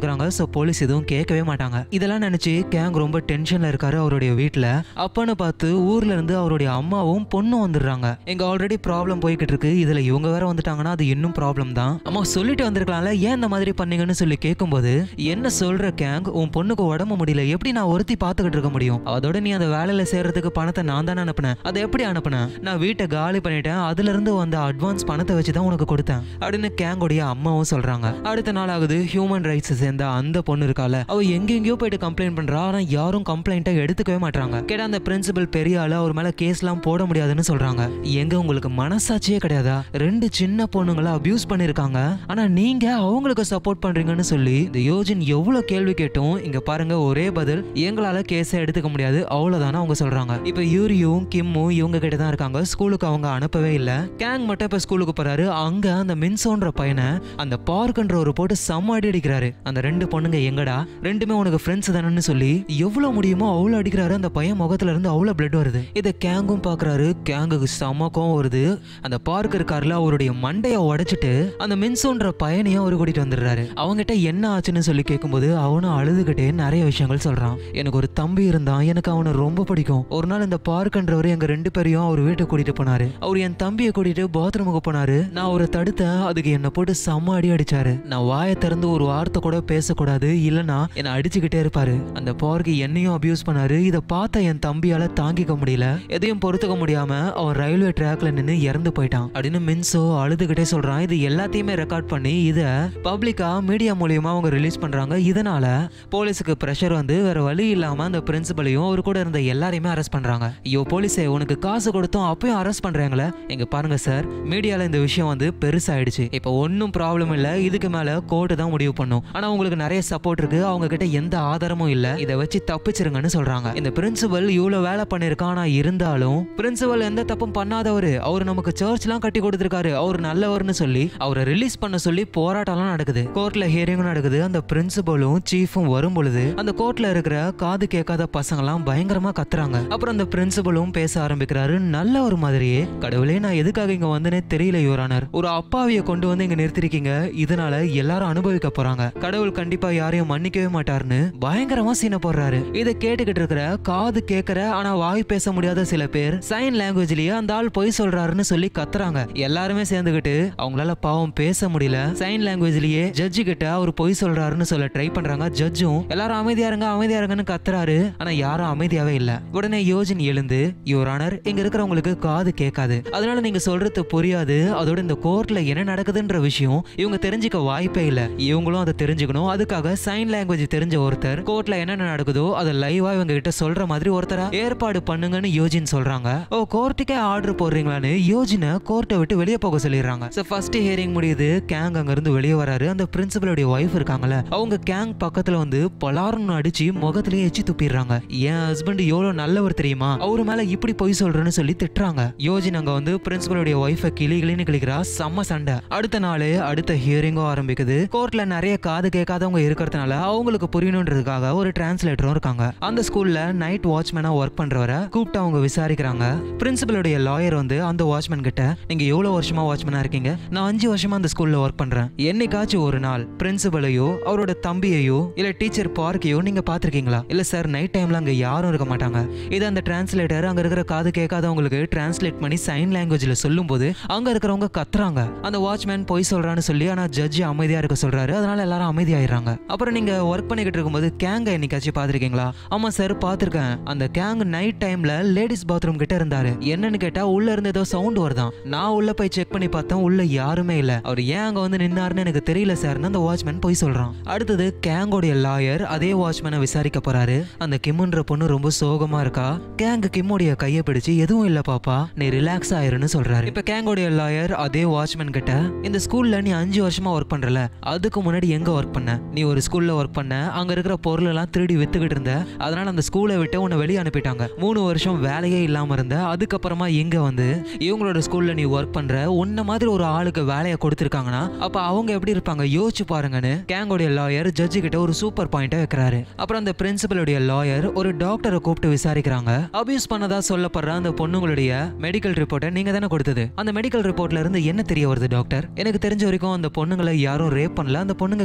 கொடுக்குறாங்க ஸோ போலீஸ் எதுவும் கேட்கவே மாட்டாங்க இதெல்லாம் நினைச்சு கேங் ரொம்ப டென்ஷன்ல இருக்காரு அவருடைய வீட்டுல அப்பன்னு பார்த்து ஊர்ல இருந்து அவருடைய அம்மாவும் பொண்ணும் வந்துடுறாங்க எங்க ஆல்ரெடி ப்ராப்ளம் போய்கிட்டு இருக்கு இதுல இவங்க வேற வந்துட்டாங்கன்னா அது இன்னும் ப்ராப்ளம் தான் அம்மா சொல்லிட்டு வந்திருக்கலாம்ல ஏன் இந்த மாதிரி பண்ணீங்கன்னு சொல்லி கேட்கும்போது என்ன சொல்ற கேங் உன் பொண்ணுக்கு உடம்பு முடியல எப்படி நான் ஒருத்தி பார்த்துக்கிட்டு இருக்க முடியும் அதோட நீ அந்த வேலையில சேர்றதுக்கு பணத்தை நான் தானே அனுப்புனேன் அதை எப்படி அனுப்புனேன் நான் வீட்டை காலி பண்ணிட்டேன் அதுல இருந்து வந்த அட்வான்ஸ் பணத்தை வச்சு தான் உனக்கு கொடுத்தேன் அப்படின்னு கேங்கோடைய அம்மாவும் சொல்றாங்க அடுத்த நாள் ஆகுது ஹியூமன் ரைட்ஸ் சேர்ந்த அந்த பொண்ணு இருக்கால அவ எங்கெங்கயோ போயிட்டு கம்ப்ளைண்ட் பண்றா ஆனா யாரும் கம்ப்ளைண்ட்டை எடுத்துக்கவே மாட்டாங்க கேட்டா அந்த பிரின்சிபல் பெரிய ஆளு அவர் மேல கேஸ்லாம் போட முடியாதுன்னு சொல்றாங்க எங்க உங்களுக்கு மனசாட்சியே கிடையாதா ரெண்டு சின்ன பொண்ணுங்களை அபியூஸ் பண்ணிருக்காங்க ஆனா நீங்க அவங்களுக்கு சப்போர்ட் பண்றீங்கன்னு சொல்லி இந்த யோஜின் எவ்வளவு கேள்வி கேட்டும் இங்க பாருங்க ஒரே பதில் எங்களால கேஸை எடுத்துக்க முடியாது அவ்வளவுதானே அவங்க சொல்றாங்க இப்ப யூரியும் கிம்மும் இவங்க கிட்ட தான் இருக்காங்க ஸ்கூலுக்கு அவங்க அனுப்பவே இல்ல கேங் மட்டும் இப்ப ஸ்கூலுக்கு போறாரு அங்க அந்த மின்சோன்ற பையனை அந்த பார்க்ன்ற ஒரு போட்டு செம்ம அடி அடிக்கிறாரு அந்த ரெண்டு பொண்ணுங்க எங்கடா ரெண்டுமே உனக்கு ஃப்ரெண்ட்ஸ் தானேன்னு சொல்லி எவ்வளவு முடியுமோ அவ்வளவு அடிக்கிறாரு அந்த பையன் முகத்துல இருந்து அவ்வளவு பிளட் வருது இதை கேங்கும் பாக்குறாரு கேங்குக்கு செம கோவம் வருது அந்த பார்க் இருக்காருல அவருடைய மண்டைய உடைச்சிட்டு அந்த மின்சோன்ற பையனையும் அவரு கூட்டிட்டு வந்துடுறாரு அவங்ககிட்ட என்ன ஆச்சுன்னு சொல்லி கேட்கும்போது அவனும் அழுதுகிட்டே நிறைய விஷயங்கள் சொல்றான் எனக்கு ஒரு தம்பி இருந்தான் எனக்கு அவனை ரொம்ப பிடிக்கும் ஒரு நாள் இந்த பார்க்ன்றவர் எங்க ரெண்டு பேரையும் அவர் வீட்டுக்கு கூட்டிட்டு போனாரு அவர் என் தம்பியை கூட்டிட்டு பாத்ரூமுக்கு போனாரு நான் அவரை தடுத்தேன் அதுக்கு என்ன போட்டு செம்ம அடி அடிச்சாரு நான் வாயை திறந்து ஒரு வார்த்தை கூட பேசக்கூடாது இல்லனா என்ன அடிச்சுக்கிட்டே இருப்பாரு அந்த பார்க்கு என்னையும் அபியூஸ் பண்ணாரு இதை பார்த்த என் தம்பியால தாங்கிக்க முடியல எதையும் பொறுத்துக்க முடியாம அவன் ரயில்வே ட்ராக்ல நின்னு இறந்து போயிட்டான் அப்படின்னு மின்சோ அழுதுகிட்டே சொல்றான் இது எல்லாத்தையுமே ரெக்கார்ட் பண்ணி இத பப்ளிக்கா மீடியா மூலியமா அவங்க ரிலீஸ் பண்றாங்க இதனால போலீஸுக்கு ப்ரெஷர் வந்து வேற வழி இல்லாம அந்த பிரின்சிபலையும் அவர் கூட இருந்த எல்லாரையுமே அரெஸ்ட் பண்றாங்க ஐயோ போலீஸே உனக்கு காசு கொடுத்தோம் அப்பயும் அரெஸ்ட் பண்றாங்களே எங்க பாருங்க சார் மீடியால இந்த விஷயம் வந்து பெருசாயிடுச்சு இப்போ ஒன்றும் ப்ராப்ளம் இல்ல இதுக்கு மேல கோர்ட்டு தான் முடிவு பண்ணும் ஆனா உங்களுக்கு நிறைய சப்போர்ட் இருக்கு அவங்க கிட்ட எந்த ஆதாரமும் இல்ல இதை வச்சு தப்பிச்சிருங்கன்னு சொல்றாங்க இந்த பிரின்சிபல் இவ்வளவு வேலை பண்ணிருக்கான் ஆனா இருந்தாலும் பிரின்சிபல் எந்த தப்பும் பண்ணாதவரு அவர் நமக்கு சர்ச்லாம் கட்டி கொடுத்திருக்காரு அவர் நல்லவர்னு சொல்லி அவரை ரிலீஸ் பண்ண சொல்லி போராட்டம்லாம் நடக்குது கோர்ட்ல ஹியரிங்கும் நடக்குது அந்த பிரின்சிபலும் சீஃபும் வரும் பொழுது அந்த கோர்ட்ல இருக்கிற காது கேட்காத பசங்கலாம் பயங்கரமா கத்துறாங்க அப்புறம் அந்த பிரின்சிபலும் பேச ஆரம்பிக்கிறாரு நல்ல ஒரு மாதிரியே கடவுளே நான் எதுக்காக இங்க வந்தனே தெரியல யுவரானர் ஒரு அப்பாவிய கொண்டு வந்து இங்க நிறுத்திருக்கீங்க இதனால எல்லாரும் அனுபவிக்க போறாங்க கடவுள் கண்டிப்பா யாரையும் மன்னிக்கவே மாட்டாருன்னு பயங்கரமா சீன போடுறாரு இதை கேட்டுக்கிட்டு இருக்கிற காது கேட்கிற ஆனா வாய் பேச முடியாத சில பேர் சைன் லாங்குவேஜ்லயே அந்த ஆள் பொய் சொல்றாருன்னு சொல்லி கத்துறாங்க எல்லாருமே சேர்ந்துகிட்டு அவங்களால பாவம் பேச முடியல சைன் லாங்குவேஜ்லயே ஜட்ஜு கிட்ட அவர் பொய் சொல்றாருன்னு சொல்ல ட்ரை பண்றாங்க ஜட்ஜும் எல்லாரும் அமைதியா இருங்க அமைதியா இருங்கன்னு கத்துறாரு ஆனா யாரும் அமைதியாவே இல்ல உடனே யோஜன் எழுந்து யுவர் ஆனர் இங்க இருக்கிறவங்களுக்கு காது கேட்காது அதனால நீங்க சொல்றது புரியாது அதோட இந்த கோர்ட்ல என்ன நடக்குதுன்ற விஷயம் இவங்க தெரிஞ்சுக்க வாய்ப்பே இல்ல இவங்களும் அதை தெரிஞ்சுக்கணும் அதுக்காக சைன் லாங்குவேஜ் தெரிஞ்ச ஒருத்தர் கோர்ட்ல என்னென்ன நடக்குதோ அதை லைவா இவங்க கிட்ட சொல்ற மாதிரி ஒருத்தரா ஏற்பாடு பண்ணுங்கன்னு யோஜின் சொல்றாங்க ஓ கோர்ட்டுக்கே ஆர்டர் போடுறீங்களான்னு யோஜினை கோர்ட்டை விட்டு வெளியே போக சொல்லிடுறாங்க ஸோ ஃபர்ஸ்ட் ஹியரிங் முடியுது கேங் அங்க இருந்து வெளியே வராரு அந்த பிரின்சிபலுடைய ஒய்ஃப் இருக்காங்கல்ல அவங்க கேங் பக்கத்துல வந்து பலாருன்னு அடிச்சு முகத்திலேயே எச்சி துப்பிடுறாங்க என் ஹஸ்பண்ட் எவ்வளவு நல்லவர் தெரியுமா அவரு மேல இப்படி பொய் சொல்றேன்னு சொல்லி திட்டுறாங்க யோஜின் அங்க வந்து பிரின்சிபலுடைய ஒய்ஃபை கிளி கிளின்னு கிளிக்கிறா செம்ம சண்டை அடுத்த நாள் அடுத்த ஹியரிங்கும் ஆரம்பிக்குது கோர்ட்ல நிறைய காது கேட்காதவங்க இருக்கிறதுனால அவங்களுக்கு புரியணுன்றதுக்காக ஒரு டிரான்ஸ்லேட்டரும் இருக்காங்க அந்த ஸ்கூல்ல நைட் வாட்ச்மேனா ஒர்க் பண்றவரை கூப்பிட்டு அவங்க விசாரிக்கிறாங்க பிரின்சிபலுடைய லாயர் வந்து அந்த வாட்ச்மேன் கிட்ட நீங்க எவ்வளவு வருஷமா வாட்ச்மேனா இருக்கீங்க நான் அஞ்சு வருஷமா அந்த ஸ்கூல்ல ஒர்க் பண்றேன் என்னைக்காச்சும் ஒரு நாள் பிரின்சிபலையோ அவரோட தம்பியையோ இல்ல டீச்சர் பார்க்கையோ நீங்க பாத்திருக்கீங்களா இல்ல சார் நைட் டைம்ல அங்க யாரும் இருக்க மாட்டாங்க இது அந்த டிரான்ஸ்லேட்டர் அங்க இருக்கிற காது கேட்காதவங்களுக்கு டிரான்ஸ்லேட் பண்ணி சைன் லாங்குவேஜ்ல சொல்லும்போது அங்க இருக்கிறவங்க கத்துறாங்க அந்த வாட்ச்மேன் பொய் சொல்றான்னு சொல்லி ஆனா ஜட்ஜி அமைதியா இருக்க சொல்றாரு அதனால எல்லாரும் அமைதியாயிடுறாங்க அப்புறம் நீங்க ஒர்க் பண்ணிக்கிட்டு இருக்கும்போது கேங்க என்னைக்காச்சும் பாத்திருக்கீங்களா ஆமா சார் பாத்திருக்கேன் அந்த கேங் நைட் டைம்ல லேடிஸ் பாத்ரூம் கிட்ட இருந்தாரு என்னன்னு கேட்டா உள்ள இருந்து ஏதோ சவுண்ட் வருதான் நான் உள்ள போய் செக் பண்ணி பார்த்தேன் உள்ள யாருமே இல்ல அவர் ஏன் அங்க வந்து நின்னாருன்னு எனக்கு தெரியல சார்னு அந்த வாட்ச்மேன் போய் சொல்றான் அடுத்தது கேங்கோடைய லாயர் அதே வாட்ச்மேனை விசாரிக்க போறாரு அந்த கிம்முன்ற பொண்ணு ரொம்ப சோகமா இருக்கா கேங் கிம்முடைய கையை பிடிச்சு எதுவும் இல்ல பாப்பா நீ ரிலாக்ஸ் ஆயிருன்னு சொல்றாரு இப்ப கேங்கோடைய லாயர் அதே வாட்ச்மேன் கிட்ட இந்த ஸ்கூல்ல நீ அஞ்சு வருஷமா ஒர்க் பண்றல அதுக்கு முன்னாடி எங்க ஒர்க் பண்ண நீ ஒரு ஸ்கூல்ல ஒர்க் பண்ண அங்க இருக்கிற பொருள் எல்லாம் திருடி வித்துக்கிட்டு இருந்த அதனால அந்த ஸ்கூலை விட்டு உன்னை வெளியே அனுப்பிட்டாங்க மூணு வருஷம் வேலையே இல்லாம இருந்த அதுக்கப்புறமா இங்க வந்து இவங்களோட ஸ்கூல்ல நீ ஒர்க் பண்ற உன்ன மாதிரி ஒரு ஆளுக்கு வேலையை கொடுத்துருக்காங்கன்னா அப்ப அவங்க எப்படி இருப்பாங்க யோசிச்சு பாருங்கன்னு கேங்கோடைய லாயர் ஜட்ஜு கிட்ட ஒரு சூப்பர் பாயிண்ட்டை வைக்கிறாரு அப்புறம் அந்த பிரின்சிபலுடைய லாயர் ஒரு டாக்டரை கூப்பிட்டு விசாரிக்கிறாங்க அபியூஸ் பண்ணதா சொல்லப்படுற அந்த பொண்ணுங்களுடைய மெடிக்கல் ரிப்போர்ட்டை நீங்க தானே கொடுத்தது அந்த மெடிக்கல் ரிப்போர்ட்ல இருந்து என்ன தெரிய வருது டாக்டர் எனக்கு தெரிஞ்ச வரைக்கும் அந்த பொண்ணுங்களை யாரும் ரேப் பண்ணல அந்த பொண்ணுங்க கிளீனா இருக்காங்க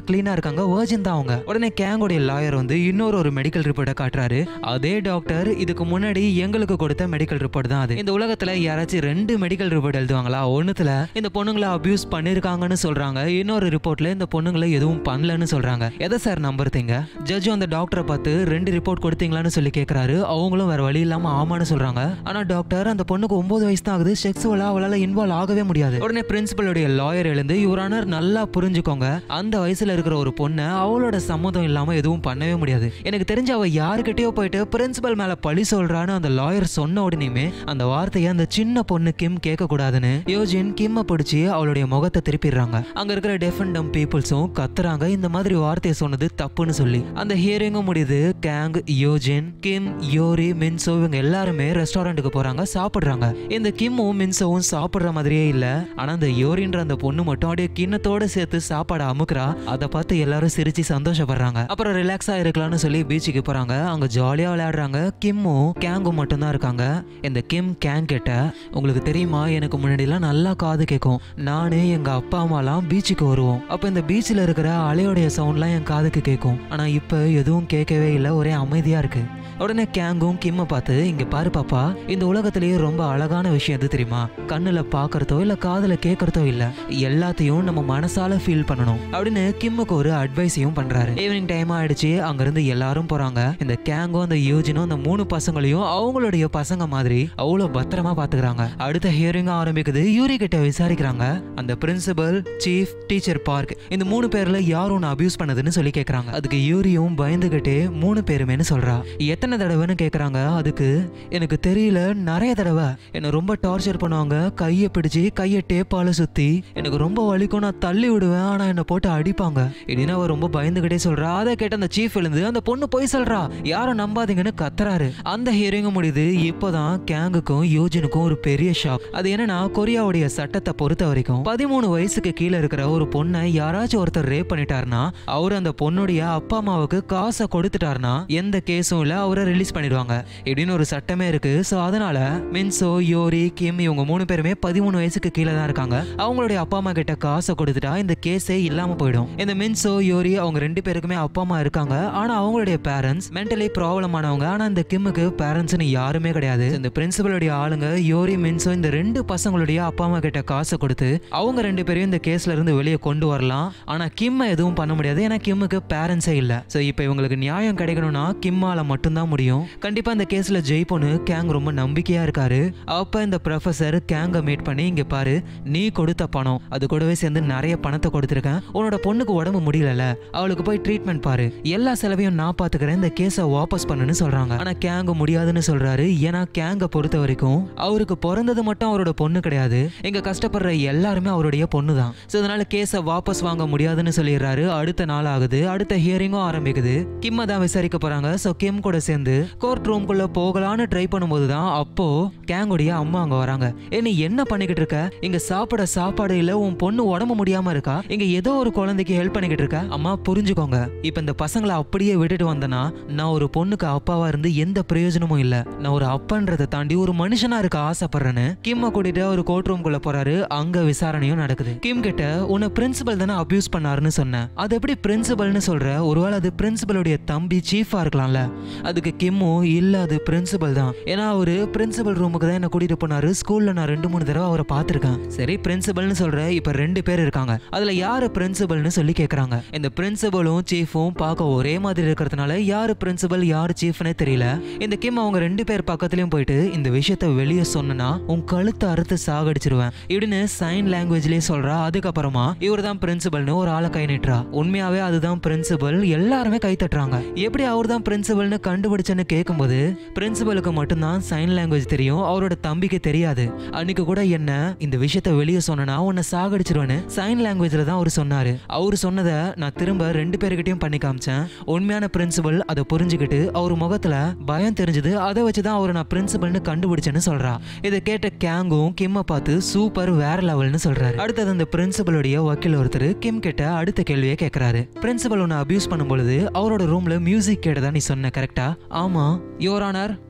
இருக்காங்க வர்ஜின் தான் அவங்க உடனே கேங்கோடைய லாயர் வந்து இன்னொரு ஒரு மெடிக்கல் ரிப்போர்ட்டை காட்டுறாரு அதே டாக்டர் இதுக்கு முன்னாடி எங்களுக்கு கொடுத்த மெடிக்கல் ரிப்போர்ட் தான் அது இந்த உலகத்துல யாராச்சும் ரெண்டு மெடிக்கல் ரிப்போர்ட் எழுதுவாங்களா ஒண்ணுத்துல இந்த பொண்ணுங்களை அபியூஸ் பண்ணிருக்காங்கன்னு சொல்றாங்க இன்னொரு ரிப்போர்ட்ல இந்த பொண்ணுங்களை எதுவும் பண்ணலன்னு சொல்றாங்க எதை சார் நம்புறீங்க ஜட்ஜும் அந்த டாக்டரை பார்த்து ரெண்டு ரிப்போர்ட் கொடுத்தீங்களான்னு சொல்லி கேக்குறாரு அவங்களும் வேற வழி இல்லாம ஆமான்னு சொல்றாங்க ஆனா டாக்டர் அந்த பொண்ணுக்கு ஒன்பது வயசு தான் ஆகுது செக்ஸுவலா அவளால இன்வால்வ் ஆகவே முடியாது உடனே பிரின்சிபலுடைய லாயர் எழுந்து யுவரானர் நல்லா புரிஞ்சுக்கோங்க அந்த வயசுல இருக்கிற ஒரு பொண்ணை அவளோட சம்மதம் இல்லாம எதுவும் பண்ணவே முடியாது எனக்கு தெரிஞ்ச அவ யாருக்கிட்டயோ போயிட்டு பிரின்சிபல் மேல பழி சொல்றான்னு அந்த லாயர் சொன்ன உடனேயுமே அந்த வார்த்தையை அந்த சின்ன பொண்ணு கிம் கேட்க கூடாதுன்னு யோஜின் கிம்ம பிடிச்சி அவளுடைய முகத்தை திருப்பிடுறாங்க அங்க இருக்கிற டெஃபண்டம் பீப்புள்ஸும் கத்துறாங்க இந்த மாதிரி வார்த்தையை சொன்னது தப்புன்னு சொல்லி அந்த ஹியரிங்கும் முடியுது கேங் யோஜின் கிம் யோரி மின்சோ இவங்க எல்லாருமே ரெஸ்டாரண்ட்டுக்கு போறாங்க சாப்பிடுறாங்க இந்த கிம்மும் மின்சோவும் சாப்பிடுற மாதிரியே இல்ல ஆனா அந்த யோரின்ற அந்த பொண்ணு மட்டும் அப்படியே கிண்ணத்தோட சேர்த்து சாப்பாடை அமுக்குறா அதை பார்த்து எல்லாரும் சிரிச்சு சந்தோஷப்படுறாங்க அப்புறம் ரிலாக்ஸா இருக்கலாம்னு சொல்லி பீச்சுக்கு போறாங்க அங்க ஜாலியா விளையாடுறாங்க கிம்மும் கேங்கும் மட்டும்தான் இருக்காங்க இந்த கிம் கேங் கிட்ட உங்களுக்கு தெரியுமா எனக்கு முன்னாடிலாம் நல்லா காது கேட்கும் நானு எங்க அப்பா அம்மாலாம் பீச்சுக்கு வருவோம் அப்ப இந்த பீச்சில் இருக்கிற அலையோடைய சவுண்ட்லாம் என் காதுக்கு கேட்கும் ஆனா இப்ப எதுவும் கேட்கவே இல்லை ஒரே அமைதியா இருக்கு உடனே கேங்கும் கிம்ம பார்த்து இங்க பாரு பாப்பா இந்த உலகத்திலேயே ரொம்ப அழகான விஷயம் எது தெரியுமா கண்ணுல பாக்குறதோ இல்ல காதுல கேட்கறதோ இல்ல எல்லாத்தையும் நம்ம மனசால ஃபீல் பண்ணணும் அப்படின்னு கிம்முக்கு ஒரு அட்வைஸையும் பண்றாரு ஈவினிங் டைம் ஆயிடுச்சு அங்க இருந்து எல்லாரும் போறாங்க இந்த கேங்கும் அந்த யூஜினும் அந்த மூணு பசங்களையும் அவங்களுடைய பசங்க மாதிரி அவ்வளவு பத்திரமா பாத்துக்கிறாங்க அடுத்த ஹியரிங் ஆரம்பிக்குது யூரி கிட்ட விசாரிக்கிறாங்க அந்த பிரின்சிபல் சீஃப் டீச்சர் பார்க் இந்த மூணு பேர்ல யார் உன்னை அபியூஸ் பண்ணதுன்னு சொல்லி கேக்குறாங்க அதுக்கு யூரியும் பயந்துகிட்டே மூணு பேருமேன்னு சொல்றா எத்தனை தடவைன்னு கேக்குறாங்க அதுக்கு எனக்கு தெரியல நிறைய தடவை என்னை ரொம்ப டார்ச்சர் பண்ணுவாங்க கையை பிடிச்சு கையை டேப்பால சுத்தி எனக்கு ரொம்ப வலிக்கும் நான் தள்ளி விடுவேன் ஆனா என்னை போட்டு அடிப்பாங்க இடினா அவ ரொம்ப பயந்துகிட்டே சொல்றா அதை கேட்ட அந்த சீஃப் எழுந்து அந்த பொண்ணு போய் சொல்றா யாரும் நம்பாதீங்கன்னு கத்துறாரு அந்த ஹியரிங்கும் முடியுது இப்போதான் கேங்குக்கும் யூஜினுக்கும் ஒரு பெரிய ஷாக் அது என்னன்னா கொரியாவுடைய சட்டத்தை பொறுத்த வரைக்கும் பதிமூணு வயசுக்கு கீழே இருக்கிற ஒரு பொண்ணை யாராச்சும் ஒருத்தர் ரேப் பண்ணிட்டாருன்னா அவர் அந்த பொண்ணுடைய அப்பா அம்மாவுக்கு காசை கொடுத்துட்டாருன்னா எந்த கேஸும் இல்ல அவரை ரிலீஸ் பண்ணிடுவாங்க இப்படின்னு ஒரு சட்டமே இருக்கு ஸோ அதனால மின்சோ யோரி கிம் இவங்க மூணு பேருமே பதிமூணு வயசுக்கு கீழே தான் இருக்காங்க அவங்களுடைய அப்பா அம்மா கிட்ட காசை கொடுத்துட்டா இந்த கேஸே இல்லாம போயிடும் இந்த மின்சோ யோரி அவங்க ரெண்டு பேருக்குமே அப்பா அம்மா இருக்காங்க ஆனா அவங்களுடைய பேரண்ட்ஸ் மென்டலி ப்ராப்ளம் ஆனவங்க ஆனா இந்த கிம்முக்கு பேரண்ட்ஸ்னு யாருமே கிடையாது இந்த பிரின்சிபலுடைய ஆளுங்க யோரி மின்சோ இந்த ரெண்டு பசங்களுடைய அப்பா அம்மா கிட்ட காசை கொடுத்து அவங்க ரெண்டு பேரையும் இந்த கேஸ்ல இருந்து வெளியே கொண்டு வரலாம் ஆனா கிம்ம எதுவும் பண்ண முடியாது ஏன்னா கிம்முக்கு பேரண்ட்ஸே இல்ல சோ இப்போ இவங்களுக்கு நியாயம் கிடைக்கணும்னா கிம்மால மட்டும்தான் முடியும் கண்டிப்பா இந்த கேஸ்ல ஜெயிப்போன்னு கேங் ரொம்ப நம்பிக்கையா இருக்காரு அப்ப இந்த ப்ரொஃபசர் கேங்க மீட் பண்ணி இங்க பாரு நீ கொடுத்த பணம் அது கூடவே சேர்ந்து நிறைய பணத்தை கொடுத்துருக்கேன் உன்னோட பொண்ணுக்கு உடம்பு முடியலல அவளுக்கு போய் ட்ரீட்மெண்ட் பாரு எல்லா செலவையும் நான் பாத்துக்கிறேன் இந்த கேஸை வாபஸ் பண்ணுன்னு சொல்றாங்க ஆனா கேங்க முடியாதுன்னு சொல்றாரு ஏன்னா கேங்க பொறுத்த வரைக்கும் அவருக்கு பிறந்தது மட்டும் அவரோட பொண்ணு கிடையாது இங்க கஷ்டப்படுற எல்லாருமே அவருடைய பொண்ணு தான் ஸோ அதனால கேஸை வாபஸ் வாங்க முடியாதுன்னு சொல்லிடுறாரு அடுத்த நாள் ஆகுது அடுத்த ஹியரிங்கும் ஆரம்பிக்குது கிம்ம தான் விசாரிக்க போறாங்க ஸோ கிம் கூட சேர்ந்து கோர்ட் ரூம்குள்ள போகலான்னு ட்ரை பண்ணும்போது தான் அப்போ கேங்குடைய அம்மா அங்க வராங்க ஏ நீ என்ன பண்ணிக்கிட்டு இருக்க இங்க சாப்பிட சாப்பாடு இல்ல உன் பொண்ணு உடம்பு முடியாம இருக்கா இங்க ஏதோ ஒரு குழந்தைக்கு ஹெல்ப் பண்ணிக்கிட்டு இருக்க அம்மா புரிஞ்சுக்கோங்க இப்ப இந்த பசங்களை அப்படியே விட்டுட்டு வந்தனா நான் ஒரு பொண்ணுக்கு அப்பாவா இருந்து எந்த பிரயோஜனமும் இல்ல நான் ஒரு அப்பன்றதை தாண்டி ஒரு மனுஷனா இருக்க ஆசைப்படுறேன்னு கிம்ம கூட்டிட்டு ஒரு கோர்ட் ரூம்குள்ள போறாரு அங்க விசாரணையும் நடக்குது கிம் கிட்ட உன்னை பிரின்சிபல் தானே அபியூஸ் பண்ணாருன்னு சொன்னேன் அது எப்படி பிரின்சிபல்னு சொல்ற ஒருவேளை அது பிரின்சிபலுடைய தம்பி சீஃபா இருக்கலாம்ல அதுக்கு கிம்மும் இல்ல அது பிரின்சிபல் தான் ஏன்னா அவரு பிரின்சிபல் ரூமுக்கு தான் என்ன கூட்டிட்டு போனாரு ஸ்கூல்ல நான் ரெண்டு மூணு தடவை அவரை பார்த்திருக்கேன் சரி பிரின்சிபல்னு சொல்ற இப்ப ரெண்டு பேர் இருக்காங்க அதுல யாரு பிரின்சிபல்னு சொல்லி கேக்குறாங்க இந்த பிரின்சிபலும் சீஃபும் பார்க்க ஒரே மாதிரி இருக்கிறதுனால யாரு பிரின்சிபல் யாரு சீஃப்னே தெரியல இந்த கிம் அவங்க ரெண்டு பேர் பக்கத்துலயும் போயிட்டு இந்த விஷயத்த வெளியே சொன்னா உன் கழுத்தை அறுத்து சாகடிச்சிருவேன் இப்படின்னு சைன் லாங்குவேஜ்லயே சொல்றா அதுக்கப்புறமா இவர் தான் பிரின்சிபல்னு ஒரு ஆளை கை நீட்டுறா உண்மையாவே அதுதான் பிரின்சிபல் எல்லாருமே கை தட்டுறாங்க எப்படி அவர் தான் பிரின்சிபல்னு கண்டுபிடிச்சேன்னு கேட்கும்போது பிரின்சிபலுக்கு மட்டும்தான் சைன் லாங்குவேஜ் தெரியும் அவரோட தம்பிக்கு தெரியாது அன்னைக்கு கூட என்ன இந்த விஷயத்த வெளியே சொன்னா உன்னை சாகடிச்சிருவேன்னு சைன் லாங்குவேஜ்ல தான் அவர் சொன்னாரு அவர் சொன்னதை நான் திரும்ப ரெண்டு பேர்கிட்டயும் பண்ணி காமிச்சேன் உண்மையான பிரின்சிபல் அதை புரிஞ்சுக்கிட்டு அவர் முகத்துல பயம் தெரிஞ்சது அதை வச்சு தான் அவரை நான் பிரின்சிபல்னு கண்டுபிடிச்சேன்னு சொல்றா இதை கேட்ட கேங்கும் கிம்ம பார்த்து சூப்பர் வேற லெவல்னு சொல்றாரு அடுத்தது அந்த பிரின்சிபலுடைய வக்கீல் ஒருத்தர் கிம் கிட்ட அடுத்த கேள்வியை கேட்கறாரு பிரின்சிபல் உன்னை அபியூஸ் பண்ணும்பொழுது அவரோட ரூம்ல மியூசிக் கேட்டதா நீ சொன்ன கரெக்டா ஆமா யோர் ஆனர்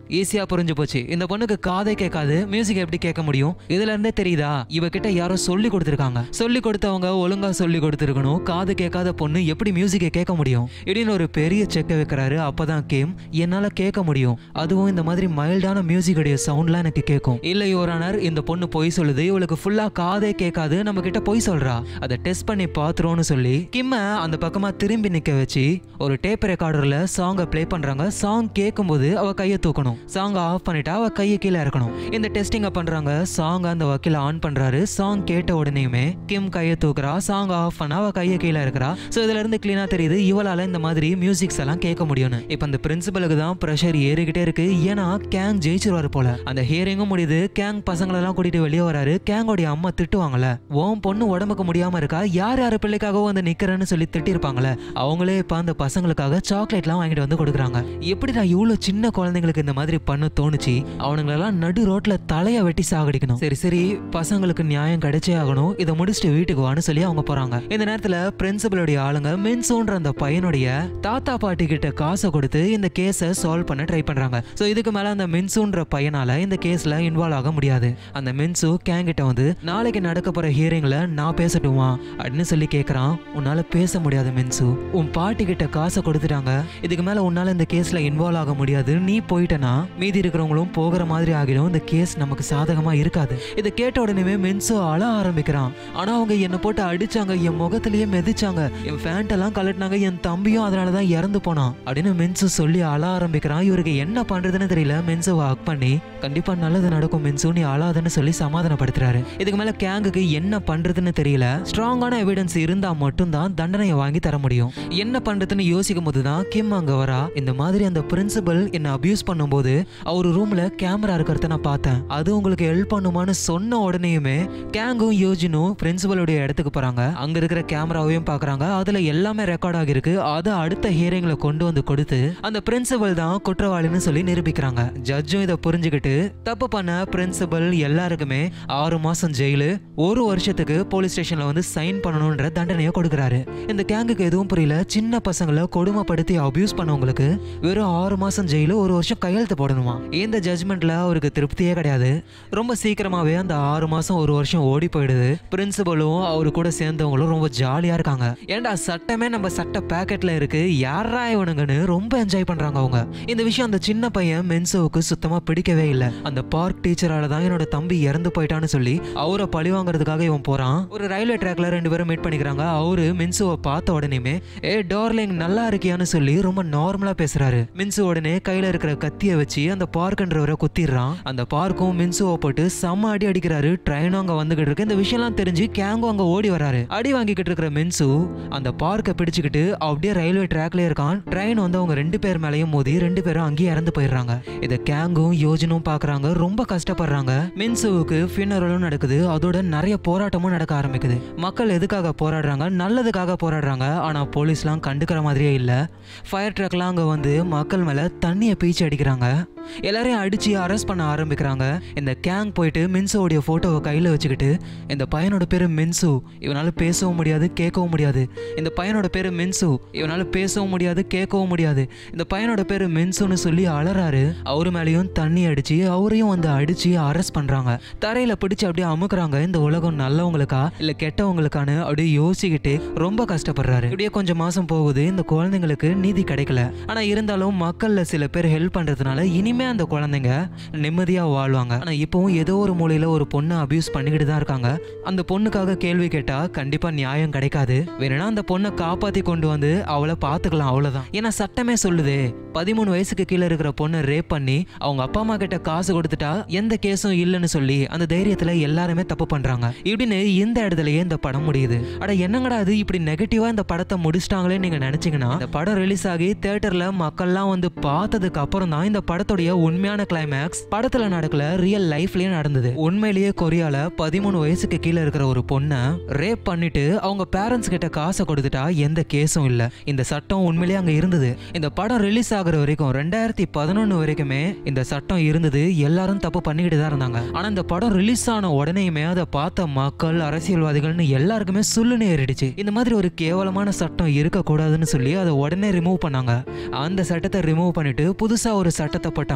ஈஸியா புரிஞ்சு போச்சு இந்த பொண்ணுக்கு காதை கேட்காது மியூசிக் எப்படி கேட்க முடியும் இதுல இருந்தே தெரியுதா இவகிட்ட யாரோ சொல்லி கொடுத்துருக்காங்க சொல்லி கொடுத்தவங்க ஒழுங்கா சொல்லி கொடுத்துருக்கணும் காது கேட்காத பொண்ணு எப்படி மியூசிக்கை கேட்க முடியும் இடின்னு ஒரு பெரிய செக்க வைக்கிறாரு அப்பதான் கேம் என்னால கேட்க முடியும் அதுவும் இந்த மாதிரி மைல்டான மியூசிக்குடைய சவுண்ட்லாம் எனக்கு கேட்கும் இல்ல யுவரானர் இந்த பொண்ணு பொய் சொல்லுது இவளுக்கு ஃபுல்லா காதே கேட்காது நம்ம கிட்ட பொய் சொல்றா அதை டெஸ்ட் பண்ணி பாத்துருவோம்னு சொல்லி கிம்ம அந்த பக்கமா திரும்பி நிக்க வச்சு ஒரு டேப் ரெக்கார்டர்ல சாங்கை ப்ளே பண்றாங்க சாங் கேட்கும்போது அவ கையை தூக்கணும் சாங் ஆஃப் பண்ணிட்டா அவ கையை கீழே இறக்கணும் இந்த டெஸ்டிங்க பண்றாங்க சாங் அந்த வக்கீல ஆன் பண்றாரு சாங் கேட்ட உடனேயுமே கிம் கையை தூக்குறா சாங் ஆஃப் பண்ணா அவ கையை கீழே இருக்கிறா சோ இதுல இருந்து கிளீனா தெரியுது இவளால இந்த மாதிரி மியூசிக்ஸ் எல்லாம் கேட்க முடியும்னு இப்ப அந்த பிரின்சிபலுக்கு தான் ப்ரெஷர் ஏறிக்கிட்டே இருக்கு ஏன்னா கேங் ஜெயிச்சிருவாரு போல அந்த ஹியரிங்கும் முடியுது கேங் பசங்களெல்லாம் கூட்டிட்டு வெளியே வராரு கேங்கோடைய அம்மா திட்டுவாங்கல்ல உன் பொண்ணு உடம்புக்கு முடியாம இருக்கா யார் யார் பிள்ளைக்காகவும் வந்து நிக்கிறேன்னு சொல்லி திட்டிருப்பாங்கல்ல அவங்களே இப்ப அந்த பசங்களுக்காக சாக்லேட்லாம் வாங்கிட்டு வந்து கொடுக்குறாங்க எப்படிடா இவ்வளவு சின்ன குழந்தைங்களுக்கு இந்த மாதிரி பண்ண தோணுச்சு அவனுங்களெல்லாம் நடு ரோட்ல தலைய வெட்டி சாகடிக்கணும் சரி சரி பசங்களுக்கு நியாயம் கிடைச்சே ஆகணும் இதை முடிச்சுட்டு வீட்டுக்கு வான்னு சொல்லி அவங்க போறாங்க இந்த நேரத்துல பிரின்சிபலுடைய ஆளுங்க மின்சோன்ற அந்த பையனுடைய தாத்தா பாட்டி கிட்ட காசை கொடுத்து இந்த கேஸை சால்வ் பண்ண ட்ரை பண்றாங்க சோ இதுக்கு மேல அந்த மின்சுன்ற பையனால இந்த கேஸ்ல இன்வால்வ் ஆக முடியாது அந்த மின்சு கேங்கிட்ட வந்து நாளைக்கு நடக்க போற ஹியரிங்ல நான் பேசட்டுமா அப்படின்னு சொல்லி கேக்குறான் உன்னால பேச முடியாது மின்சு உன் பாட்டி கிட்ட காசை கொடுத்துட்டாங்க இதுக்கு மேல உன்னால இந்த கேஸ்ல இன்வால்வ் ஆக முடியாது நீ போயிட்டனா மீதி இருக்கிறவங்களும் போகிற மாதிரி ஆகிடும் இந்த கேஸ் நமக்கு சாதகமா இருக்காது இதை கேட்ட உடனே மின்சு அழ ஆரம்பிக்கிறான் ஆனா அவங்க என்ன போட்டு அடிச்சாங்க என் முகத்திலேயே மிதிச்சாங்க என் ஃபேண்ட் எல்லாம் கலட்டினாங்க என் தம்பியும் அதனாலதான் இறந்து போனான் அப்படின்னு மின்சு சொல்லி அழ ஆரம்பிக்கிறான் இவருக்கு என்ன பண்றதுன்னு தெரியல மின்சுவை ஹக் பண்ணி கண்டிப்பா நல்லது நடக்கும் மின்சு நீ அழாதன்னு சொல்லி சமாதானப்படுத்துறாரு இதுக்கு மேல கேங்குக்கு என்ன பண்றதுன்னு தெரியல ஸ்ட்ராங்கான எவிடன்ஸ் இருந்தா மட்டும்தான் தண்டனையை வாங்கி தர முடியும் என்ன பண்றதுன்னு யோசிக்கும் போதுதான் கிம் அங்க வரா இந்த மாதிரி அந்த பிரின்சிபல் என்ன அபியூஸ் பண்ணும்போது அவர் ரூம்ல கேமரா இருக்கிறத நான் பார்த்தேன் அது உங்களுக்கு ஹெல்ப் பண்ணுமான்னு சொன்ன உடனேயுமே கேங்கும் யோஜினும் பிரின்சிபலுடைய இடத்துக்கு போறாங்க அங்க இருக்கிற கேமராவையும் பாக்குறாங்க அதுல எல்லாமே ரெக்கார்ட் ஆகிருக்கு அதை அடுத்த ஹியரிங்ல கொண்டு வந்து கொடுத்து அந்த பிரின்சிபல் தான் குற்றவாளின்னு சொல்லி நிரூபிக்கிறாங்க ஜட்ஜும் இதை புரிஞ்சுக்கிட்டு தப்பு பண்ண பிரின்சிபல் எல்லாருக்குமே ஆறு மாசம் ஜெயிலு ஒரு வருஷத்துக்கு போலீஸ் ஸ்டேஷன்ல வந்து சைன் பண்ணணும்ன்ற தண்டனையை கொடுக்குறாரு இந்த கேங்குக்கு எதுவும் புரியல சின்ன பசங்களை கொடுமைப்படுத்தி அபியூஸ் பண்ணவங்களுக்கு வெறும் ஆறு மாசம் ஜெயிலு ஒரு வருஷம் கையெழுத்து போடணுமா இந்த ஜட்மெண்ட்ல அவருக்கு திருப்தியே கிடையாது ரொம்ப சீக்கிரமாவே அந்த ஆறு மாசம் ஒரு வருஷம் ஓடி போயிடுது பிரின்சிபலும் அவரு கூட சேர்ந்தவங்களும் ரொம்ப ஜாலியா இருக்காங்க ஏன்டா சட்டமே நம்ம சட்ட பேக்கெட்ல இருக்கு யாரா இவனுங்கன்னு ரொம்ப என்ஜாய் பண்றாங்க அவங்க இந்த விஷயம் அந்த சின்ன பையன் மென்சோவுக்கு சுத்தமா பிடிக்கவே இல்லை அந்த பார்க் டீச்சரால தான் என்னோட தம்பி இறந்து போயிட்டான்னு சொல்லி அவரை பழி வாங்குறதுக்காக இவன் போறான் ஒரு ரயில்வே ட்ராக்ல ரெண்டு பேரும் மீட் பண்ணிக்கிறாங்க அவரு மின்சுவை பார்த்த உடனேமே ஏ டார்லிங் நல்லா இருக்கியான்னு சொல்லி ரொம்ப நார்மலா பேசுறாரு மின்சு உடனே கையில இருக்கிற கத்திய வச்சு அந்த பார்க்ன்றவரை குத்திடுறான் அந்த பார்க்கும் மின்சுவை போட்டு செம்ம அடி அடிக்கிறாரு ட்ரெயினும் அங்க வந்துகிட்டு இருக்கு இந்த விஷயம்லாம் தெரிஞ்சு கேங்கும் அங்க ஓடி வராரு அடி வாங்கிக்கிட்டு இருக்கிற மின்சு அந்த பார்க்கை பிடிச்சுக்கிட்டு அப்படியே ரயில்வே ட்ராக்ல இருக்கான் ட்ரெயின் வந்து அவங்க ரெண்டு பேர் மேலயும் மோதி ரெண்டு பேரும் அங்கேயே இறந்து போயிடுறாங்க இதை கேங்கும் யோஜனும் பாக்குறாங்க ரொம்ப கஷ்டப்படுறாங்க மின்சுவுக்கு ஃபினரலும் நடக்குது அதோட நிறைய போராட்டமும் நடக்க ஆரம்பிக்குது மக்கள் எதுக்காக போராடுறாங்க நல்லதுக்காக போராடுறாங்க ஆனா போலீஸ்லாம் கண்டுக்கிற மாதிரியே இல்ல ஃபயர் ட்ரக்லாம் அங்க வந்து மக்கள் மேல தண்ணியை பீச்சு அடிக்கிறாங்க எல்லாரையும் அடிச்சு அரெஸ்ட் பண்ண ஆரம்பிக்கிறாங்க இந்த கேங் போயிட்டு மின்சுவோடைய போட்டோவை கையில வச்சுக்கிட்டு இந்த பையனோட பேரு மின்சு இவனால பேசவும் முடியாது கேட்கவும் முடியாது இந்த பையனோட பேரு மின்சு இவனால பேசவும் முடியாது கேட்கவும் முடியாது இந்த பையனோட பேரு மின்சுன்னு சொல்லி அலறாரு அவரு மேலேயும் தண்ணி அடிச்சு அவரையும் வந்து அடிச்சு அரெஸ்ட் பண்றாங்க தரையில பிடிச்சு அப்படியே அமுக்குறாங்க இந்த உலகம் நல்லவங்களுக்கா இல்ல கெட்டவங்களுக்கான்னு அப்படியே யோசிக்கிட்டு ரொம்ப கஷ்டப்படுறாரு இப்படியே கொஞ்சம் மாசம் போகுது இந்த குழந்தைங்களுக்கு நீதி கிடைக்கல ஆனா இருந்தாலும் மக்கள்ல சில பேர் ஹெல்ப் பண்றதுனால இனிமே அந்த குழந்தைங்க நிம்மதியா வாழ்வாங்க ஆனா இப்பவும் ஏதோ ஒரு மூலையில ஒரு பொண்ணை அபியூஸ் பண்ணிக்கிட்டு தான் இருக்காங்க அந்த பொண்ணுக்காக கேள்வி கேட்டா கண்டிப்பா நியாயம் கிடைக்காது வேணும்னா அந்த பொண்ணை காப்பாத்தி கொண்டு வந்து அவளை பாத்துக்கலாம் அவ்வளவுதான் ஏன்னா சட்டமே சொல்லுதே பதிமூணு வயசுக்கு கீழே இருக்கிற பொண்ணை ரேப் பண்ணி அவங்க அப்பா அம்மா கிட்ட காசு கொடுத்துட்டா எந்த கேஸும் இல்லைன்னு சொல்லி அந்த தைரியத்துல எல்லாருமே தப்பு பண்றாங்க இப்படின்னு இந்த இடத்துலயே இந்த படம் முடியுது அட என்னங்கடா அது இப்படி நெகட்டிவா இந்த படத்தை முடிச்சிட்டாங்களே நீங்க நினைச்சீங்கன்னா இந்த படம் ரிலீஸ் ஆகி தியேட்டர்ல மக்கள்லாம் வந்து பார்த்ததுக்கு அப்புறம் தான் இந்த படத்துடைய உண்மையான கிளைமேக்ஸ் படத்துல நடக்கல ரியல் லைஃப்லயே நடந்தது உண்மையிலேயே கொரியால பதிமூணு வயசுக்கு கீழே இருக்கிற ஒரு பொண்ணை ரேப் பண்ணிட்டு அவங்க பேரண்ட்ஸ் கிட்ட காசை கொடுத்துட்டா எந்த கேஸும் இல்ல இந்த சட்டம் உண்மையிலேயே அங்க இருந்தது இந்த படம் ரிலீஸ் ஆகுற வரைக்கும் ரெண்டாயிரத்தி பதினொன்னு வரைக்குமே இந்த சட்டம் இருந்தது எல்லாரும் தப்பு பண்ணிக்கிட்டு தான் இருந்தாங்க ஆனா இந்த படம் ரிலீஸ் ஆன உடனேயுமே அதை பார்த்த மக்கள் அரசியல்வாதிகள்னு எல்லாருக்குமே சுள்ளுன்னு ஏறிடுச்சு இந்த மாதிரி ஒரு கேவலமான சட்டம் இருக்கக்கூடாதுன்னு சொல்லி அதை உடனே ரிமூவ் பண்ணாங்க அந்த சட்டத்தை ரிமூவ் பண்ணிட்டு புதுசா ஒரு சட்டத்தை போட்டாங்க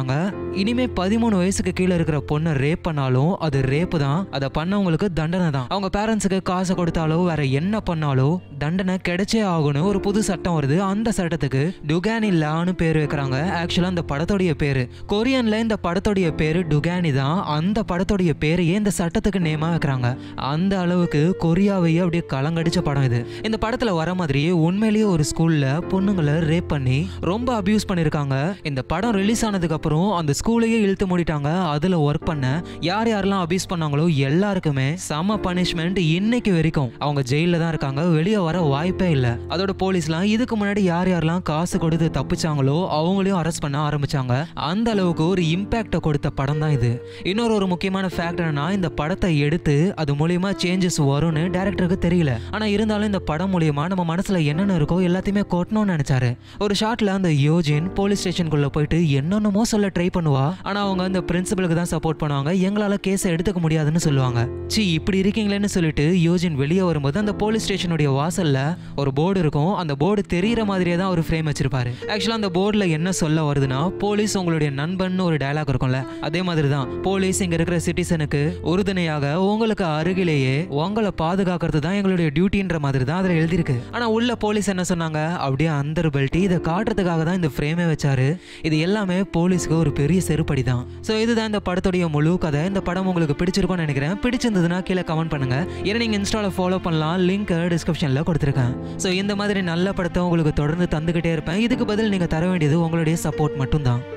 ஆரம்பிச்சிட்டாங்க இனிமே பதிமூணு வயசுக்கு கீழே இருக்கிற பொண்ணை ரேப் பண்ணாலும் அது ரேப்பு தான் அதை பண்ணவங்களுக்கு தண்டனை தான் அவங்க பேரண்ட்ஸுக்கு காசு கொடுத்தாலோ வேற என்ன பண்ணாலோ தண்டனை கிடைச்சே ஆகணும் ஒரு புது சட்டம் வருது அந்த சட்டத்துக்கு டுகானி லான்னு பேர் வைக்கிறாங்க ஆக்சுவலா அந்த படத்தோடைய பேரு கொரியன்ல இந்த படத்தோடைய பேரு டுகானி தான் அந்த படத்தோடைய பேரையே இந்த சட்டத்துக்கு நேமா வைக்கிறாங்க அந்த அளவுக்கு கொரியாவையே அப்படியே கலங்கடிச்ச படம் இது இந்த படத்துல வர மாதிரியே உண்மையிலேயே ஒரு ஸ்கூல்ல பொண்ணுங்களை ரேப் பண்ணி ரொம்ப அபியூஸ் பண்ணிருக்காங்க இந்த படம் ரிலீஸ் ஆனதுக்கு அப்புறம் அந்த ஸ்கூலையே இழுத்து மூடிட்டாங்க அதுல ஒர்க் பண்ண யார் யாரெல்லாம் அபியூஸ் பண்ணாங்களோ எல்லாருக்குமே சம பனிஷ்மெண்ட் இன்னைக்கு வரைக்கும் அவங்க ஜெயில தான் இருக்காங்க வெளியே வர வாய்ப்பே இல்லை அதோட போலீஸ்லாம் இதுக்கு முன்னாடி யார் யாரெல்லாம் காசு கொடுத்து தப்பிச்சாங்களோ அவங்களையும் அரெஸ்ட் பண்ண ஆரம்பிச்சாங்க அந்த அளவுக்கு ஒரு இம்பாக்டை கொடுத்த படம் தான் இது இன்னொரு ஒரு முக்கியமான ஃபேக்ட் என்னன்னா இந்த படத்தை எடுத்து அது மூலியமா சேஞ்சஸ் வரும்னு டேரக்டருக்கு தெரியல ஆனா இருந்தாலும் இந்த படம் மூலியமா நம்ம மனசுல என்னென்ன இருக்கோ எல்லாத்தையுமே கொட்டணும்னு நினைச்சாரு ஒரு ஷாட்ல அந்த யோஜின் போலீஸ் ஸ்டேஷனுக்குள்ள போயிட்டு என்னென்னமோ சொல்ல ட்ரை பண்ணுவா ஆனா அவங்க அந்த பிரின்சிபலுக்கு தான் சப்போர்ட் பண்ணுவாங்க எங்களால கேஸை எடுத்துக்க முடியாதுன்னு சொல்லுவாங்க சி இப்படி இருக்கீங்களேன்னு சொல்லிட்டு யோஜின் வெளியே வரும்போது அந்த போலீஸ் ஸ்டேஷனுடைய வாசல்ல ஒரு போர்டு இருக்கும் அந்த போர்டு தெரியிற மாதிரியே தான் ஒரு ஃப்ரேம் வச்சிருப்பாரு ஆக்சுவலா அந்த போர்டுல என்ன சொல்ல வருதுன்னா போலீஸ் உங்களுடைய நண்பன் ஒரு டயலாக் இருக்கும்ல அதே மாதிரி தான் போலீஸ் இங்க இருக்கிற சிட்டிசனுக்கு உறுதுணையாக உங்களுக்கு அருகிலேயே உங்களை பாதுகாக்கிறது தான் எங்களுடைய டியூட்டின்ற மாதிரி தான் அதுல எழுதியிருக்கு ஆனா உள்ள போலீஸ் என்ன சொன்னாங்க அப்படியே அந்தர் பெல்ட் இதை காட்டுறதுக்காக தான் இந்த ஃப்ரேமே வச்சாரு இது எல்லாமே போலீஸ்க்கு ஒரு பெரிய செருப்படி தான் ஸோ இதுதான் இந்த படத்துடைய முழு கதை இந்த படம் உங்களுக்கு பிடிச்சிருக்கும்னு நினைக்கிறேன் பிடிச்சிருந்ததுன்னா கீழே கமெண்ட் பண்ணுங்க ஏன்னா நீங்க இன்ஸ்டால ஃபாலோ பண்ணலாம் லிங்க் டிஸ்கிரிப்ஷன்ல கொடுத்துருக்கேன் ஸோ இந்த மாதிரி நல்ல படத்தை உங்களுக்கு தொடர்ந்து தந்துகிட்டே இருப்பேன் இதுக்கு பதில் நீங்க தர வேண்டியது உங்களுடைய சப்போர்ட் மட்டும்தான்